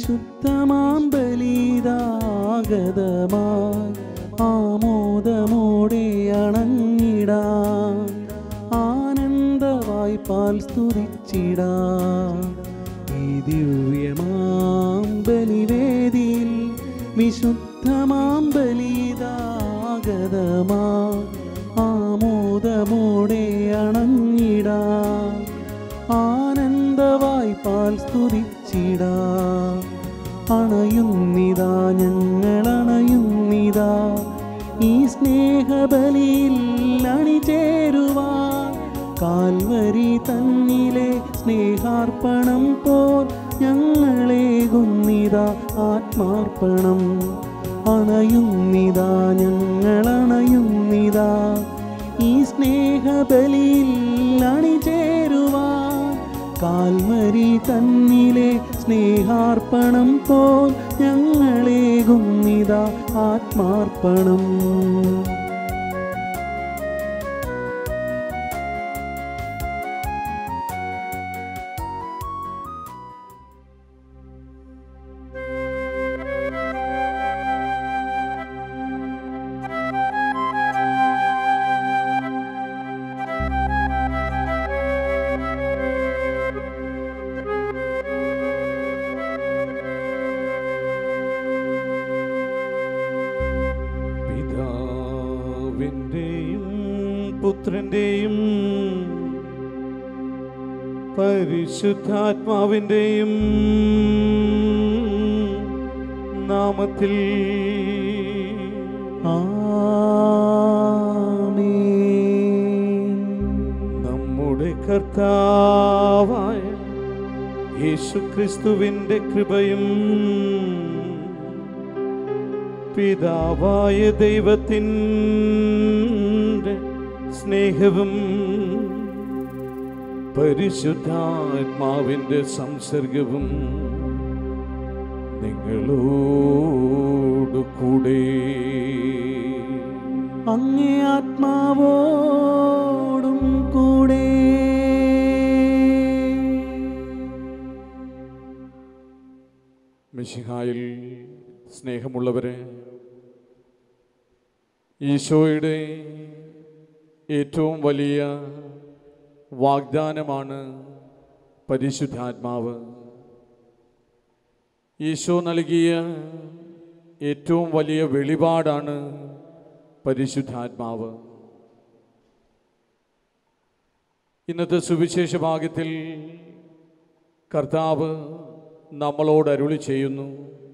വിശുദ്ധമാം ബലിതാഗതമായി ആമോദമോടെ അണഞ്ഞിടാം ആനന്ദവായി പാൽ സ്തുതിച്ചിടാം ഈ ദിവ്യമാം ബലിവേദിയിൽ വിശുദ്ധമാം ബലിതാഗതമാ ആമോദമോടെ അണഞ്ഞിടാം ആനന്ദവായി പാൽ സ്തുതിച്ചിടാം അണയുന്നിതാ ഞങ്ങൾ അണയുന്നിതാ ഈ സ്നേഹബലിയിൽ അണിചേരുവാൻ കാൽവരി തന്നിലെ സ്നേഹാർപ്പണം പോൽ ഞങ്ങളേകുന്നിതാ ആത്മാർപ്പണം അണയുന്നിതാ ഞങ്ങൾ അണയുന്നിതാ ഈ സ്നേഹബലിയിൽ അണിചേരുവാൻ കാൽവരി തന്നിലെ സ്നേഹാർപ്പണം പോൽ ഞങ്ങളേകുന്നിതാ ആത്മാർപ്പണം പിതാവിൻ്റെയും പുത്രൻ്റെയും പരിശുദ്ധാത്മാവിൻ്റെയും നാമത്തിൽ ആമേൻ നമ്മുടെ കർത്താവായ യേശുക്രിസ്തുവിൻ്റെ കൃപയും പിതാവായ ദൈവത്തിൻ്റെ സ്നേഹവും പരിശുദ്ധാത്മാവിൻ്റെ സംസർഗവും നിങ്ങളോട് കൂടെ അങ്ങേ ആത്മാവോടും കൂടെ മിശിഹായിൽ സ്നേഹമുള്ളവരെ ഈശോയുടെ ഏറ്റവും വലിയ വാഗ്ദാനമാണ് പരിശുദ്ധാത്മാവ് ഈശോ നൽകിയ ഏറ്റവും വലിയ വെളിപാടാണ് പരിശുദ്ധാത്മാവ് ഇന്നത്തെ സുവിശേഷ ഭാഗത്തിൽ കർത്താവ് നമ്മളോട് അരുളി ചെയ്യുന്നു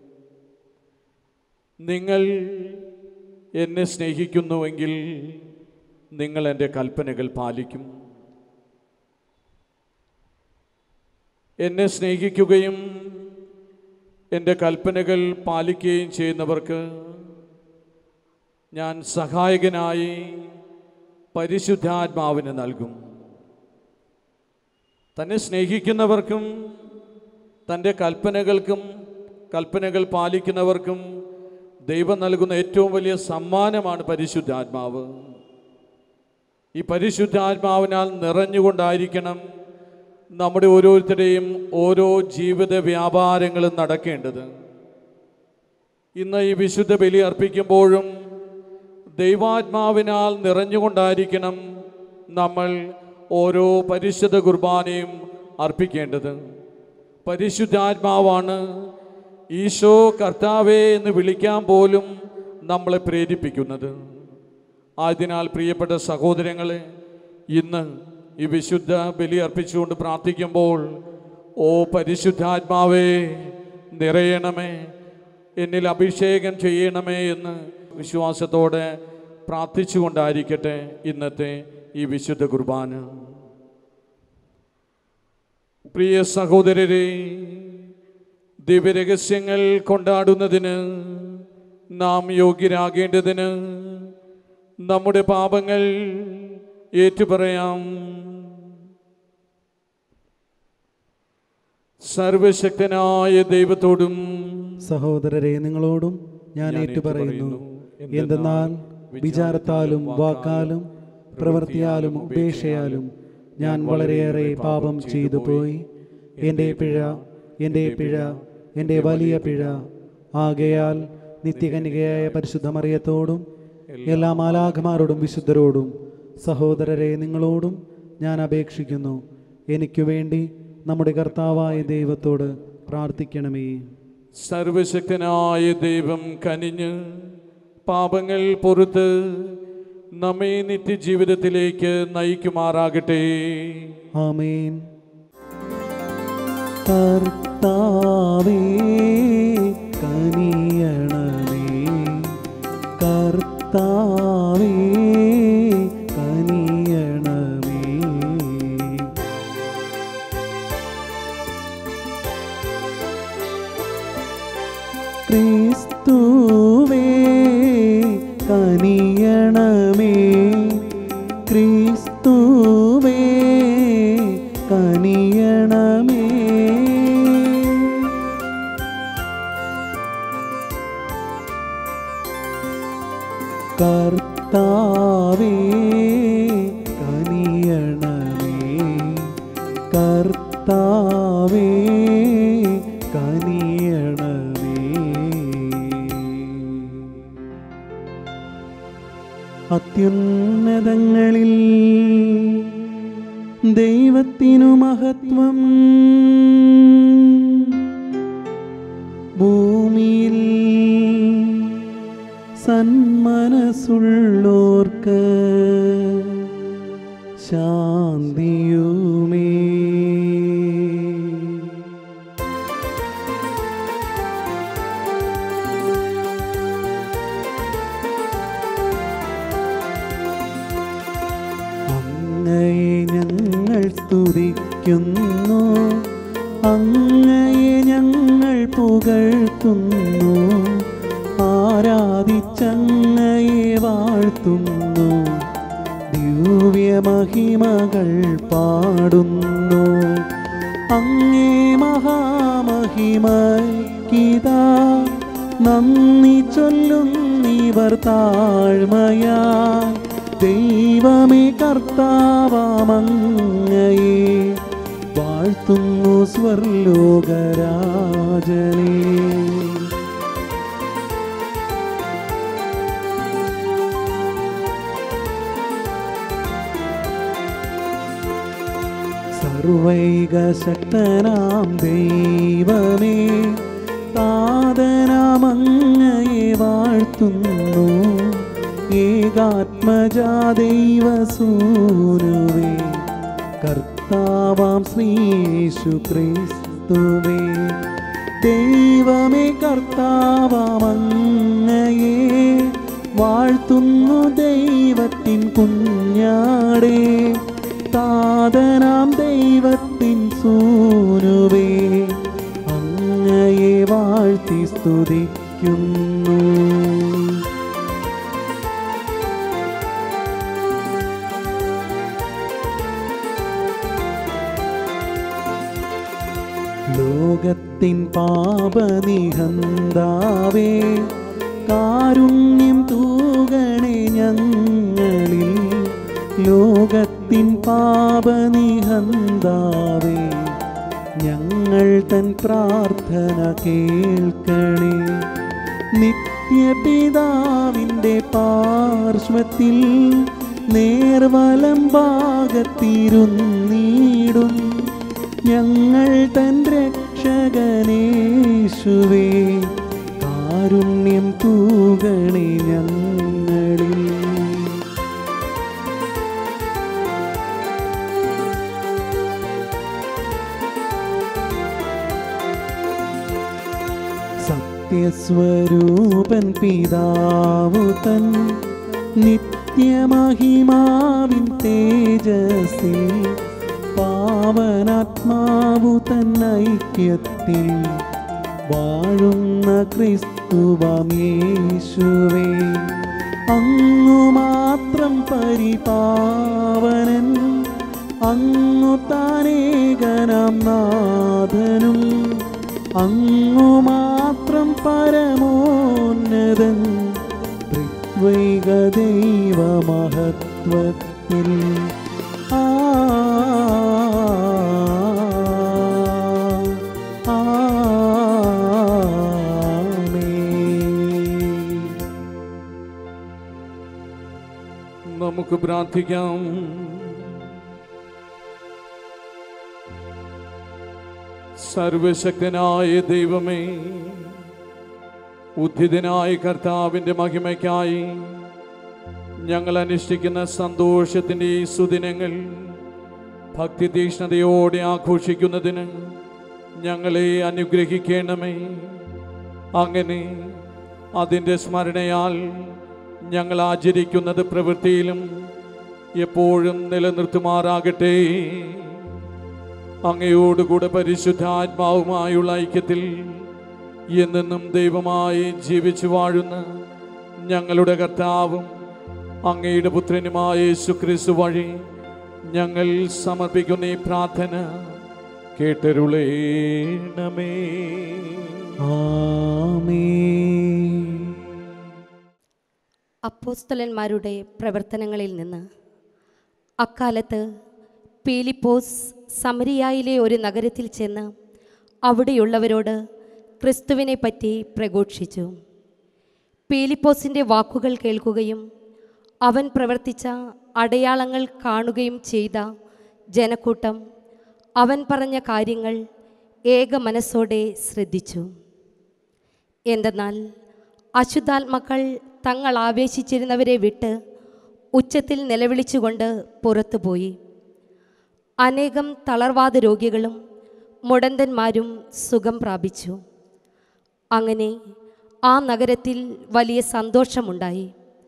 നിങ്ങൾ എന്നെ സ്നേഹിക്കുന്നുവെങ്കിൽ നിങ്ങൾ എൻ്റെ കൽപ്പനകൾ പാലിക്കും എന്നെ സ്നേഹിക്കുകയും എൻ്റെ കൽപ്പനകൾ പാലിക്കുകയും ചെയ്യുന്നവർക്ക് ഞാൻ സഹായകനായി പരിശുദ്ധാത്മാവിന് നൽകും തന്നെ സ്നേഹിക്കുന്നവർക്കും തൻ്റെ കൽപ്പനകൾക്കും കൽപ്പനകൾ പാലിക്കുന്നവർക്കും ദൈവം നൽകുന്ന ഏറ്റവും വലിയ സമ്മാനമാണ് പരിശുദ്ധാത്മാവ് ഈ പരിശുദ്ധാത്മാവിനാൽ നിറഞ്ഞുകൊണ്ടായിരിക്കണം നമ്മുടെ ഓരോരുത്തരുടെയും ഓരോ ജീവിത വ്യാപാരങ്ങളും നടക്കേണ്ടത് ഇന്ന് ഈ വിശുദ്ധ ബലി അർപ്പിക്കുമ്പോഴും ദൈവാത്മാവിനാൽ നിറഞ്ഞുകൊണ്ടായിരിക്കണം നമ്മൾ ഓരോ പരിശുദ്ധ കുർബാനയും അർപ്പിക്കേണ്ടത് പരിശുദ്ധാത്മാവാണ് ഈശോ കർത്താവേ എന്ന് വിളിക്കാൻ പോലും നമ്മളെ പ്രേരിപ്പിക്കുന്നത് ആയതിനാൽ പ്രിയപ്പെട്ട സഹോദരങ്ങളെ ഇന്ന് ഈ വിശുദ്ധ ബലി അർപ്പിച്ചുകൊണ്ട് പ്രാർത്ഥിക്കുമ്പോൾ ഓ പരിശുദ്ധാത്മാവേ നിറയണമേ എന്നിൽ അഭിഷേകം ചെയ്യണമേ എന്ന് വിശ്വാസത്തോടെ പ്രാർത്ഥിച്ചുകൊണ്ടായിരിക്കട്ടെ ഇന്നത്തെ ഈ വിശുദ്ധ കുർബാന പ്രിയ സഹോദരരെ ദിവ്യരഹസ്യങ്ങൾ കൊണ്ടാടുന്നതിന് നാം യോഗ്യരാകേണ്ടതിന് നമ്മുടെ പാപങ്ങൾ ഏറ്റുപറയാം സർവശക്തനായ ദൈവത്തോടും സഹോദരരെ നിങ്ങളോടും ഞാൻ ഏറ്റുപറയുന്നു എന്തെന്നാൽ വിചാരത്താലും വാക്കാലും പ്രവൃത്തിയാലും ഉപേക്ഷയാലും ഞാൻ വളരെയേറെ പാപം ചെയ്തു പോയി എൻ്റെ പിഴ എൻ്റെ പിഴ എൻ്റെ വലിയ പിഴ ആകയാൽ നിത്യകന്യകയായ പരിശുദ്ധ മറിയത്തോടും എല്ലാ മാലാഖമാരോടും വിശുദ്ധരോടും സഹോദരരെ നിങ്ങളോടും ഞാൻ അപേക്ഷിക്കുന്നു എനിക്കു വേണ്ടി നമ്മുടെ കർത്താവായ ദൈവത്തോട് പ്രാർത്ഥിക്കണമേ സർവശക്തനായ ദൈവം കനിഞ്ഞ് പാപങ്ങൾ പൊറുത്ത് നമ്മെ നിത്യജീവിതത്തിലേക്ക് നയിക്കുമാറാകട്ടെ ആമേൻ കർത്താവേ കനിയണമേ കർത്താവേ കനിയണമേ ക്രിസ്തുവേ കനിയണമേ ക്രിസ്തുവേ കനിയണമേ കർത്താവേ കനിയണമേ കർത്താവേ കനിയണമേ അത്യുന്നതങ്ങളിൽ ദൈവത്തിനു മഹത്വം ഭൂമിയിൽ സന്മനസ്സുള്ളോർക്ക് ശാന്തിയുമേ അങ്ങയെ ഞങ്ങൾ സ്തുതിക്കുന്നു അങ്ങയെ ഞങ്ങൾ പുകഴ്ത്തുന്നു ആരാധിച്ചങ്ങയെ വാഴ്ത്തുന്നു ദിവ്യമഹിമകൾ പാടുന്നു അങ്ങേ മഹാമഹിമക്കിതാ നന്ദി ചൊല്ലുന്നിവർ താഴ്മയായി ദൈവമേ കർത്താവാമങ്ങയെ വാഴ്ത്തുന്നു സ്വർലോകരാജനേ സർവൈകശക്തനാം ദൈവമേ താതനാമങ്ങയെ വാഴ്ത്തുന്നു ഏകാത്മജാ ദൈവസൂനുവേ കർത്താവാം ശ്രീയേശു ക്രിസ്തുവേ ദൈവമേ കർത്താവാമങ്ങയെ വാഴ്ത്തുന്നു ദൈവത്തിൻ കുഞ്ഞാടേ താതനാം ദൈവത്തിൻ സൂനുവേ അങ്ങയെ വാഴ്ത്തി സ്തുതിക്കുന്നു ലോകത്തിൻ പാപനിഹന്താവേ കാരുണ്യം തൂകണേ ഞങ്ങളിൽ ലോകത്തിൻ പാപനിഹന്താവേ ഞങ്ങൾ തൻ പ്രാർത്ഥന കേൾക്കണേ നിത്യപിതാവിൻ്റെ പാർശ്വത്തിൽ നേർവലം ഭാഗത്തിരുന്നീടും ഞങ്ങൾ തൻ രക്ഷകനേശുവേ കാരുണ്യം തൂകണേ ഞങ്ങളിൽ സത്യസ്വരൂപൻ പിതാവു തൻ നിത്യമഹിമാവിൻ തേജസ്സിൽ പാവനാത്മാവു തൻ ഐക്യത്തിൽ വാഴുന്ന ക്രിസ്തുവമേശുവേ അങ്ങു മാത്രം പരിപാവനൻ അങ്ങു താനേകനാം നാഥനും അങ്ങു മാത്രം പരമോന്നതൻ ത്രിത്വൈക ദൈവമഹത്വത്തിൽ ആ ആ, ആ നമുക്ക് പ്രാർത്ഥിക്കാം സർവശക്തനായ ദൈവമേ ഉദ്ധിതനായ കർത്താവിൻ്റെ മഹിമയ്ക്കായി ഞങ്ങൾ അനുഷ്ഠിക്കുന്ന സന്തോഷത്തിൻ്റെ ഈ സുദിനങ്ങൾ ഭക്തിതീഷ്ണതയോടെ ആഘോഷിക്കുന്നതിന് ഞങ്ങളെ അനുഗ്രഹിക്കണമേ അങ്ങനെ അതിൻ്റെ സ്മരണയാൽ ഞങ്ങൾ ആചരിക്കുന്നത് പ്രവൃത്തിയിലും എപ്പോഴും നിലനിർത്തുമാറാകട്ടെ അങ്ങയോടുകൂടെ പരിശുദ്ധാത്മാവുമായുള്ള ഐക്യത്തിൽ എന്നെന്നും ദൈവമായി ജീവിച്ചു വാഴുന്ന ഞങ്ങളുടെ കർത്താവും അങ്ങയുടെ പുത്രനുമായ യേശുക്രിസ്തു വഴി ഞങ്ങൾ സമർപ്പിക്കുന്ന ഈ പ്രാർത്ഥന കേട്ടരുളേണമേ ആമേൻ അപ്പോസ്തലന്മാരുടെ പ്രവർത്തനങ്ങളിൽ നിന്ന് അക്കാലത്ത് പീലിപ്പോസ് സമരിയായിലെ ഒരു നഗരത്തിൽ ചെന്ന് അവിടെയുള്ളവരോട് ക്രിസ്തുവിനെ പറ്റി പ്രഘോഷിച്ചു പീലിപ്പോസിൻ്റെ വാക്കുകൾ കേൾക്കുകയും അവൻ പ്രവർത്തിച്ച അടയാളങ്ങൾ കാണുകയും ചെയ്ത ജനക്കൂട്ടം അവൻ പറഞ്ഞ കാര്യങ്ങൾ ഏക മനസ്സോടെ ശ്രദ്ധിച്ചു എന്തെന്നാൽ അശുദ്ധാത്മാക്കൾ തങ്ങൾ ആവേശിച്ചിരുന്നവരെ വിട്ട് ഉച്ചത്തിൽ നിലവിളിച്ചുകൊണ്ട് പുറത്തുപോയി അനേകം തളർവാദ രോഗികളും മുടന്തന്മാരും സുഖം പ്രാപിച്ചു അങ്ങനെ ആ നഗരത്തിൽ വലിയ സന്തോഷമുണ്ടായി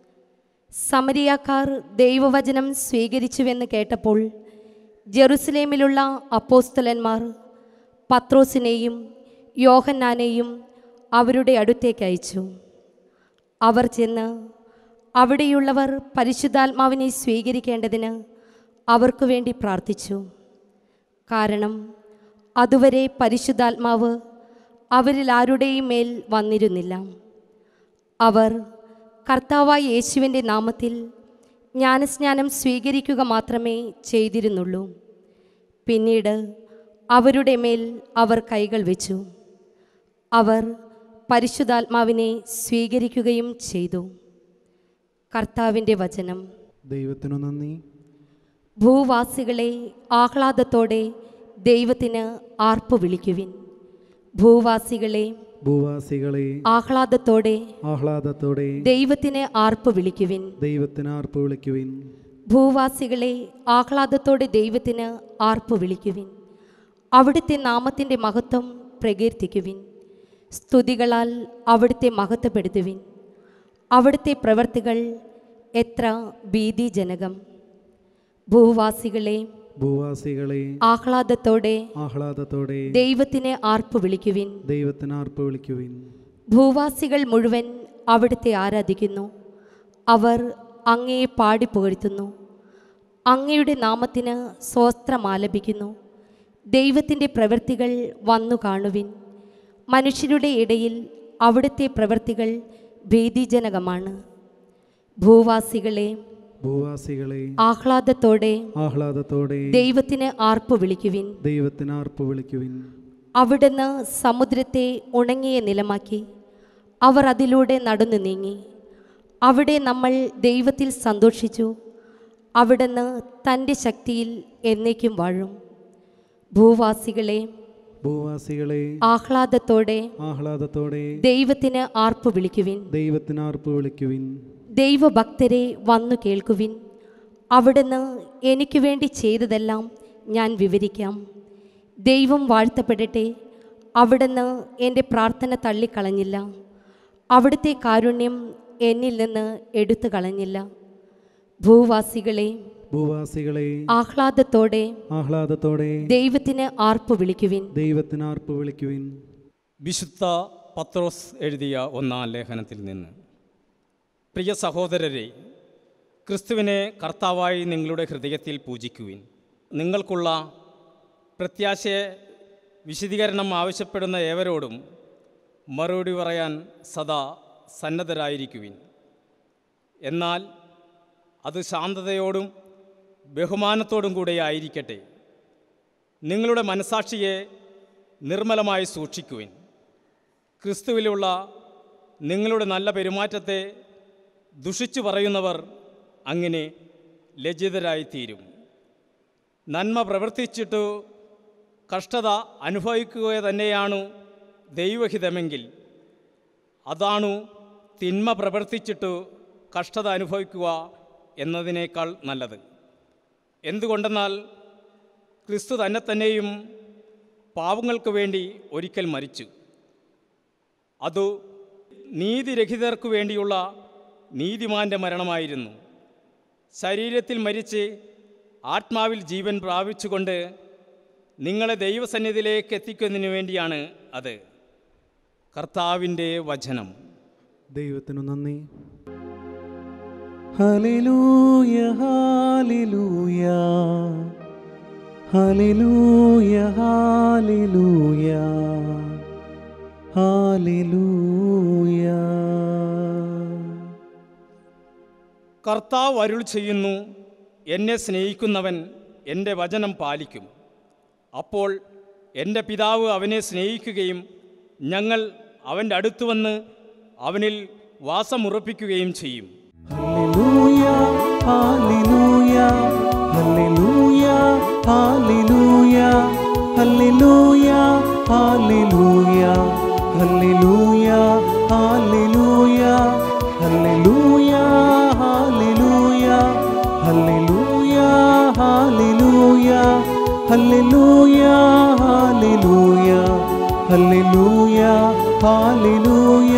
സമരിയാക്കാർ ദൈവവചനം സ്വീകരിച്ചുവെന്ന് കേട്ടപ്പോൾ ജെറുസലേമിലുള്ള അപ്പോസ്തലന്മാർ പത്രോസിനെയും യോഹന്നാനെയും അവരുടെ അടുത്തേക്ക് അയച്ചു അവർ ചെന്ന് അവിടെയുള്ളവർ പരിശുദ്ധാത്മാവിനെ സ്വീകരിക്കേണ്ടതിന് അവർക്ക് വേണ്ടി പ്രാർത്ഥിച്ചു കാരണം അതുവരെ പരിശുദ്ധാത്മാവ് അവരിൽ ആരുടെയും മേൽ വന്നിരുന്നില്ല അവർ കർത്താവായ യേശുവിൻ്റെ നാമത്തിൽ ജ്ഞാനസ്നാനം സ്വീകരിക്കുക മാത്രമേ ചെയ്തിരുന്നുള്ളൂ പിന്നീട് അവരുടെ മേൽ അവർ കൈകൾ വെച്ചു അവർ പരിശുദ്ധാത്മാവിനെ സ്വീകരിക്കുകയും ചെയ്തു കർത്താവിൻ്റെ വചനം ദൈവത്തിനു നന്ദി ഭൂവാസികളെ ആഹ്ലാദത്തോടെ ദൈവത്തിന് ആർപ്പ് വിളിക്കുവിൻ ഭൂവാസികളെ ഭൂവാസികളെ ആഹ്ലാദത്തോടെ ആഹ്ലാദത്തോടെ ദൈവത്തിന് ആർപ്പ് വിളിക്കുവിൻ ദൈവത്തിന് ആർപ്പ് വിളിക്കുവിൻ ഭൂവാസികളെ ആഹ്ലാദത്തോടെ ദൈവത്തിന് ആർപ്പ് വിളിക്കുവിൻ അവിടുത്തെ നാമത്തിൻ്റെ മഹത്വം പ്രകീർത്തിക്കുവിൻ സ്തുതികളാൽ അവിടുത്തെ മഹത്വപ്പെടുത്തുവിൻ അവിടുത്തെ പ്രവർത്തികൾ എത്ര ഭീതിജനകം ഭൂവാസികളെ ഭൂവാസികളെ ആഹ്ലാദത്തോടെ ആഹ്ലാദത്തോടെ ദൈവത്തിന് ആർപ്പ് വിളിക്കുവിൻ ദൈവത്തിന് ആർപ്പ് വിളിക്കുവിൻ ഭൂവാസികൾ മുഴുവൻ അവിടുത്തെ ആരാധിക്കുന്നു അവർ അങ്ങയെ പാടി പുകഴ്ത്തുന്നു അങ്ങയുടെ നാമത്തിന് സ്വസ്ത്രമാലപിക്കുന്നു ദൈവത്തിൻ്റെ പ്രവൃത്തികൾ വന്നു കാണുവിൻ മനുഷ്യരുടെ ഇടയിൽ അവിടുത്തെ പ്രവൃത്തികൾ ഭീതിജനകമാണ് ഭൂവാസികളെ ഭൂവാസികളെ ആഹ്ലാദത്തോടെ ആഹ്ലാദത്തോടെ ദൈവത്തിന് ആർപ്പ് വിളിക്കുവിൻ ദൈവത്തിന് ആർപ്പ് വിളിക്കുവിൻ അവിടുന്ന് സമുദ്രത്തെ ഉണങ്ങിയ നിലമാക്കി അവർ അതിലൂടെ നടന്നു നീങ്ങി അവിടെ നമ്മൾ ദൈവത്തിൽ സന്തോഷിച്ചു അവിടുന്ന് തൻ്റെ ശക്തിയിൽ എന്നേക്കും വാഴും ഭൂവാസികളെ ഭൂവാസികളെ ആഹ്ലാദത്തോടെ ആഹ്ലാദത്തോടെ ദൈവത്തിന് ആർപ്പ് വിളിക്കുവിൻ ദൈവത്തിന് ആർപ്പ് വിളിക്കുവിൻ ദൈവഭക്തരെ വന്നു കേൾക്കുവിൻ അവിടുന്ന് എനിക്ക് വേണ്ടി ചെയ്തതെല്ലാം ഞാൻ വിവരിക്കാം ദൈവം വാഴ്ത്തപ്പെടട്ടെ അവിടുന്ന് എൻ്റെ പ്രാർത്ഥന തള്ളിക്കളഞ്ഞില്ല അവിടുത്തെ കാരുണ്യം എന്നിൽ നിന്ന് എടുത്തു കളഞ്ഞില്ല ഭൂവാസികളെ ഭൂവാസികളെ ആഹ്ലാദത്തോടെ ആഹ്ലാദത്തോടെ ദൈവത്തിന് ആർപ്പ് വിളിക്കുവിൻ ദൈവത്തിന് ആർപ്പ് വിളിക്കുവിൻ വിശുദ്ധ പത്രോസ് എഴുതിയ ഒന്നാം ലേഖനത്തിൽ നിന്ന് പ്രിയ സഹോദരരെ ക്രിസ്തുവിനെ കർത്താവായി നിങ്ങളുടെ ഹൃദയത്തിൽ പൂജിക്കുവിൻ നിങ്ങൾക്കുള്ള പ്രത്യാശയെ വിശദീകരണം ആവശ്യപ്പെടുന്ന ഏവരോടും മറുപടി പറയാൻ സദാ സന്നദ്ധരായിരിക്കുവിൻ എന്നാൽ അത് ശാന്തതയോടും ബഹുമാനത്തോടും കൂടെ ആയിരിക്കട്ടെ നിങ്ങളുടെ മനസാക്ഷിയെ നിർമ്മലമായി സൂക്ഷിക്കുവിൻ ക്രിസ്തുവിലുള്ള നിങ്ങളുടെ നല്ല പെരുമാറ്റത്തെ ദുഷിച്ചു പറയുന്നവർ അങ്ങനെ ലജ്ജിതരായിത്തീരും നന്മ പ്രവർത്തിച്ചിട്ടു കഷ്ടത അനുഭവിക്കുക തന്നെയാണു ദൈവഹിതമെങ്കിൽ അതാണു തിന്മ പ്രവർത്തിച്ചിട്ടു കഷ്ടത അനുഭവിക്കുക എന്നതിനേക്കാൾ നല്ലത് എന്തുകൊണ്ടെന്നാൽ ക്രിസ്തു തന്നെ തന്നെയും പാവങ്ങൾക്ക് വേണ്ടി ഒരിക്കൽ മരിച്ചു അതു നീതിരഹിതർക്കു വേണ്ടിയുള്ള നീതിമാൻ്റെ മരണമായിരുന്നു ശരീരത്തിൽ മരിച്ച് ആത്മാവിൽ ജീവൻ പ്രാപിച്ചുകൊണ്ട് നിങ്ങളെ ദൈവസന്നിധിയിലേക്ക് എത്തിക്കുന്നതിന് വേണ്ടിയാണ് അത് കർത്താവിൻ്റെ വചനം ദൈവത്തിനു നന്ദി ഹല്ലേലൂയ ഹല്ലേലൂയ ഹല്ലേലൂയ ഹല്ലേലൂയ ഹല്ലേലൂയ കർത്താവ് അരുൾ ചെയ്യുന്നു എന്നെ സ്നേഹിക്കുന്നവൻ എൻ്റെ വചനം പാലിക്കും അപ്പോൾ എൻ്റെ പിതാവ് അവനെ സ്നേഹിക്കുകയും ഞങ്ങൾ അവൻ്റെ അടുത്ത് വന്ന് അവനിൽ വാസമുറപ്പിക്കുകയും ചെയ്യും ഹല്ലേലൂയ ഹല്ലേലൂയ ഹല്ലേലൂയ ഹല്ലേലൂയ ഹല്ലേലൂയ ഹല്ലേലൂയ ഹല്ലേലൂയ ഹല്ലേലൂയ ഹല്ലേലൂയ ഹല്ലേലൂയ ഹല്ലേലൂയ ഹല്ലേലൂയ ഹല്ലേലൂയ ഹല്ലേലൂയ ഹല്ലേലൂയ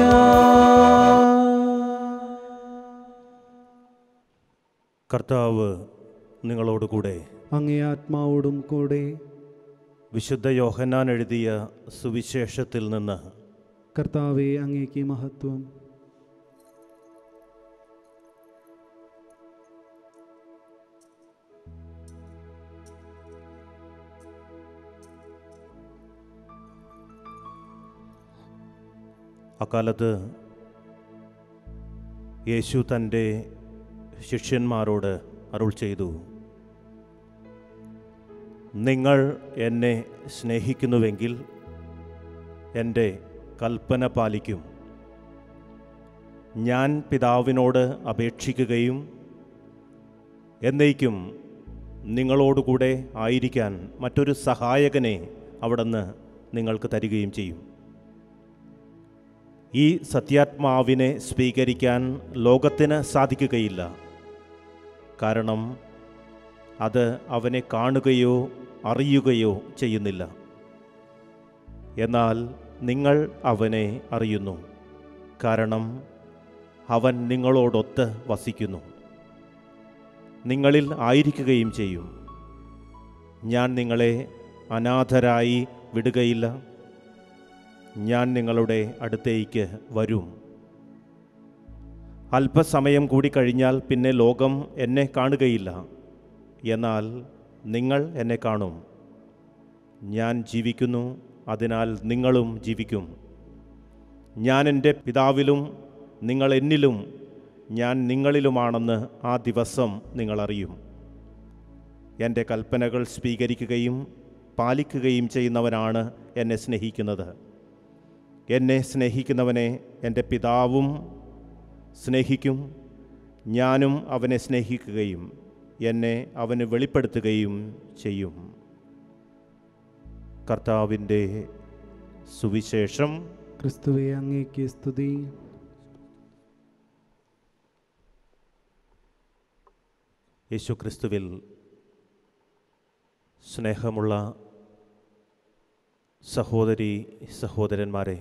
കർത്താവ് നിങ്ങളോടുകൂടെ അങ്ങേ ആത്മാവോടും കൂടെ വിശുദ്ധ യോഹന്നാൻ എഴുതിയ സുവിശേഷത്തിൽ നിന്ന് കർത്താവെ അങ്ങേക്ക് മഹത്വം അക്കാലത്ത് യേശു തൻ്റെ ശിഷ്യന്മാരോട് അരുൾ ചെയ്തു നിങ്ങൾ എന്നെ സ്നേഹിക്കുന്നുവെങ്കിൽ എൻ്റെ കൽപ്പന പാലിക്കും ഞാൻ പിതാവിനോട് അപേക്ഷിക്കുകയും എന്നേക്കും നിങ്ങളോടുകൂടെ ആയിരിക്കാൻ മറ്റൊരു സഹായകനെ അവിടുന്ന് നിങ്ങൾക്ക് തരികയും ചെയ്യും ഈ സത്യാത്മാവിനെ സ്വീകരിക്കാൻ ലോകത്തിന് സാധിക്കുകയില്ല കാരണം അത് അവനെ കാണുകയോ അറിയുകയോ ചെയ്യുന്നില്ല എന്നാൽ നിങ്ങൾ അവനെ അറിയുന്നു കാരണം അവൻ നിങ്ങളോടൊത്ത് വസിക്കുന്നു നിങ്ങളിൽ ആയിരിക്കുകയും ചെയ്യും ഞാൻ നിങ്ങളെ അനാഥരായി വിടുകയില്ല ഞാൻ നിങ്ങളുടെ അടുത്തേക്ക് വരും അല്പസമയം കൂടി കഴിഞ്ഞാൽ പിന്നെ ലോകം എന്നെ കാണുകയില്ല എന്നാൽ നിങ്ങൾ എന്നെ കാണും ഞാൻ ജീവിക്കുന്നു അതിനാൽ നിങ്ങളും ജീവിക്കും ഞാൻ എൻ്റെ പിതാവിലും നിങ്ങൾ എന്നിലും ഞാൻ നിങ്ങളിലുമാണെന്ന് ആ ദിവസം നിങ്ങൾ അറിയും എൻ്റെ കൽപ്പനകൾ സ്വീകരിക്കുകയും പാലിക്കുകയും ചെയ്യുന്നവനാണ് എന്നെ സ്നേഹിക്കുന്നത് എന്നെ സ്നേഹിക്കുന്നവനെ എൻ്റെ പിതാവും സ്നേഹിക്കും ഞാനും അവനെ സ്നേഹിക്കുകയും എന്നെ അവന് വെളിപ്പെടുത്തുകയും ചെയ്യും കർത്താവിൻ്റെ സുവിശേഷം ക്രിസ്തുവെ അങ്ങേക്ക് സ്തുതി യേശു ക്രിസ്തുവിൽ സ്നേഹമുള്ള സഹോദരി സഹോദരന്മാരെ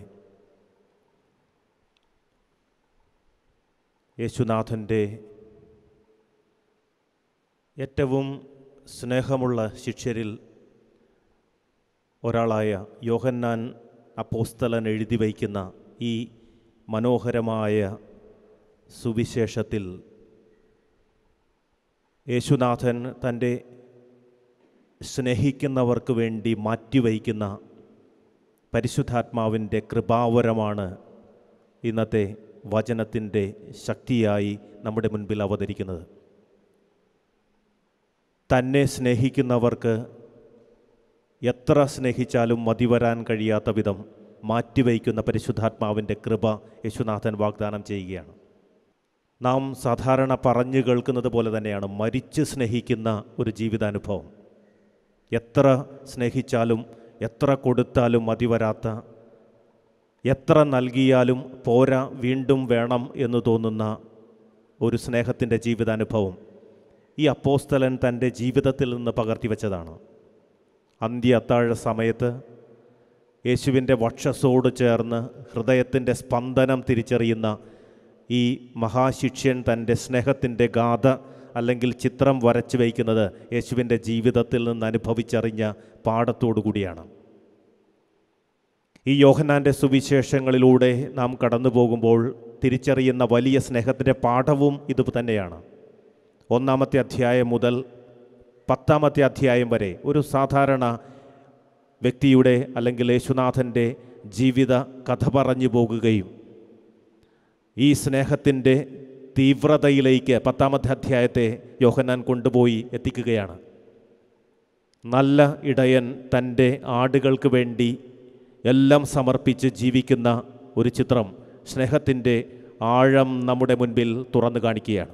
യേശുനാഥൻ്റെ ഏറ്റവും സ്നേഹമുള്ള ശിഷ്യരിൽ ഒരാളായ യോഹന്നാൻ അപ്പോസ്തലൻ എഴുതി വയ്ക്കുന്ന ഈ മനോഹരമായ സുവിശേഷത്തിൽ യേശുനാഥൻ തൻ്റെ സ്നേഹിക്കുന്നവർക്ക് വേണ്ടി മാറ്റിവയ്ക്കുന്ന പരിശുദ്ധാത്മാവിൻ്റെ കൃപാവരമാണ് ഇന്നത്തെ വചനത്തിൻ്റെ ശക്തിയായി നമ്മുടെ മുൻപിൽ അവതരിക്കുന്നത് തന്നെ സ്നേഹിക്കുന്നവർക്ക് എത്ര സ്നേഹിച്ചാലും മതിവരാൻ കഴിയാത്ത വിധം മാറ്റിവയ്ക്കുന്ന പരിശുദ്ധാത്മാവിൻ്റെ കൃപ യേശുനാഥൻ വാഗ്ദാനം ചെയ്യുകയാണ് നാം സാധാരണ പറഞ്ഞു കേൾക്കുന്നത് പോലെ തന്നെയാണ് മരിച്ച് സ്നേഹിക്കുന്ന ഒരു ജീവിതാനുഭവം എത്ര സ്നേഹിച്ചാലും എത്ര കൊടുത്താലും മതി വരാത്ത എത്ര നൽകിയാലും പോരാ വീണ്ടും വേണം എന്ന് തോന്നുന്ന ഒരു സ്നേഹത്തിൻ്റെ ജീവിതാനുഭവം ഈ അപ്പോസ്തലൻ തൻ്റെ ജീവിതത്തിൽ നിന്ന് പകർത്തിവെച്ചതാണ് അന്ത്യ അത്താഴ സമയത്ത് യേശുവിൻ്റെ വക്ഷസോട് ചേർന്ന് ഹൃദയത്തിൻ്റെ സ്പന്ദനം തിരിച്ചറിയുന്ന ഈ മഹാശിഷ്യൻ തൻ്റെ സ്നേഹത്തിൻ്റെ ഗാഥ അല്ലെങ്കിൽ ചിത്രം വരച്ചു വയ്ക്കുന്നത് യേശുവിൻ്റെ ജീവിതത്തിൽ നിന്ന് അനുഭവിച്ചറിഞ്ഞ പാഠത്തോടു കൂടിയാണ് ഈ യോഹന്നാൻ്റെ സുവിശേഷങ്ങളിലൂടെ നാം കടന്നു പോകുമ്പോൾ തിരിച്ചറിയുന്ന വലിയ സ്നേഹത്തിൻ്റെ പാഠവും ഇത് തന്നെയാണ് ഒന്നാമത്തെ അധ്യായം മുതൽ പത്താമത്തെ അധ്യായം വരെ ഒരു സാധാരണ വ്യക്തിയുടെ അല്ലെങ്കിൽ യേശുനാഥൻ്റെ ജീവിത കഥ പറഞ്ഞു പോകുകയും ഈ സ്നേഹത്തിൻ്റെ തീവ്രതയിലേക്ക് പത്താമത്തെ അധ്യായത്തെ യോഹന്നാൻ കൊണ്ടുപോയി എത്തിക്കുകയാണ് നല്ല ഇടയൻ തൻ്റെ ആടുകൾക്ക് വേണ്ടി എല്ലാം സമർപ്പിച്ച് ജീവിക്കുന്ന ഒരു ചിത്രം സ്നേഹത്തിൻ്റെ ആഴം നമ്മുടെ മുൻപിൽ തുറന്നു കാണിക്കുകയാണ്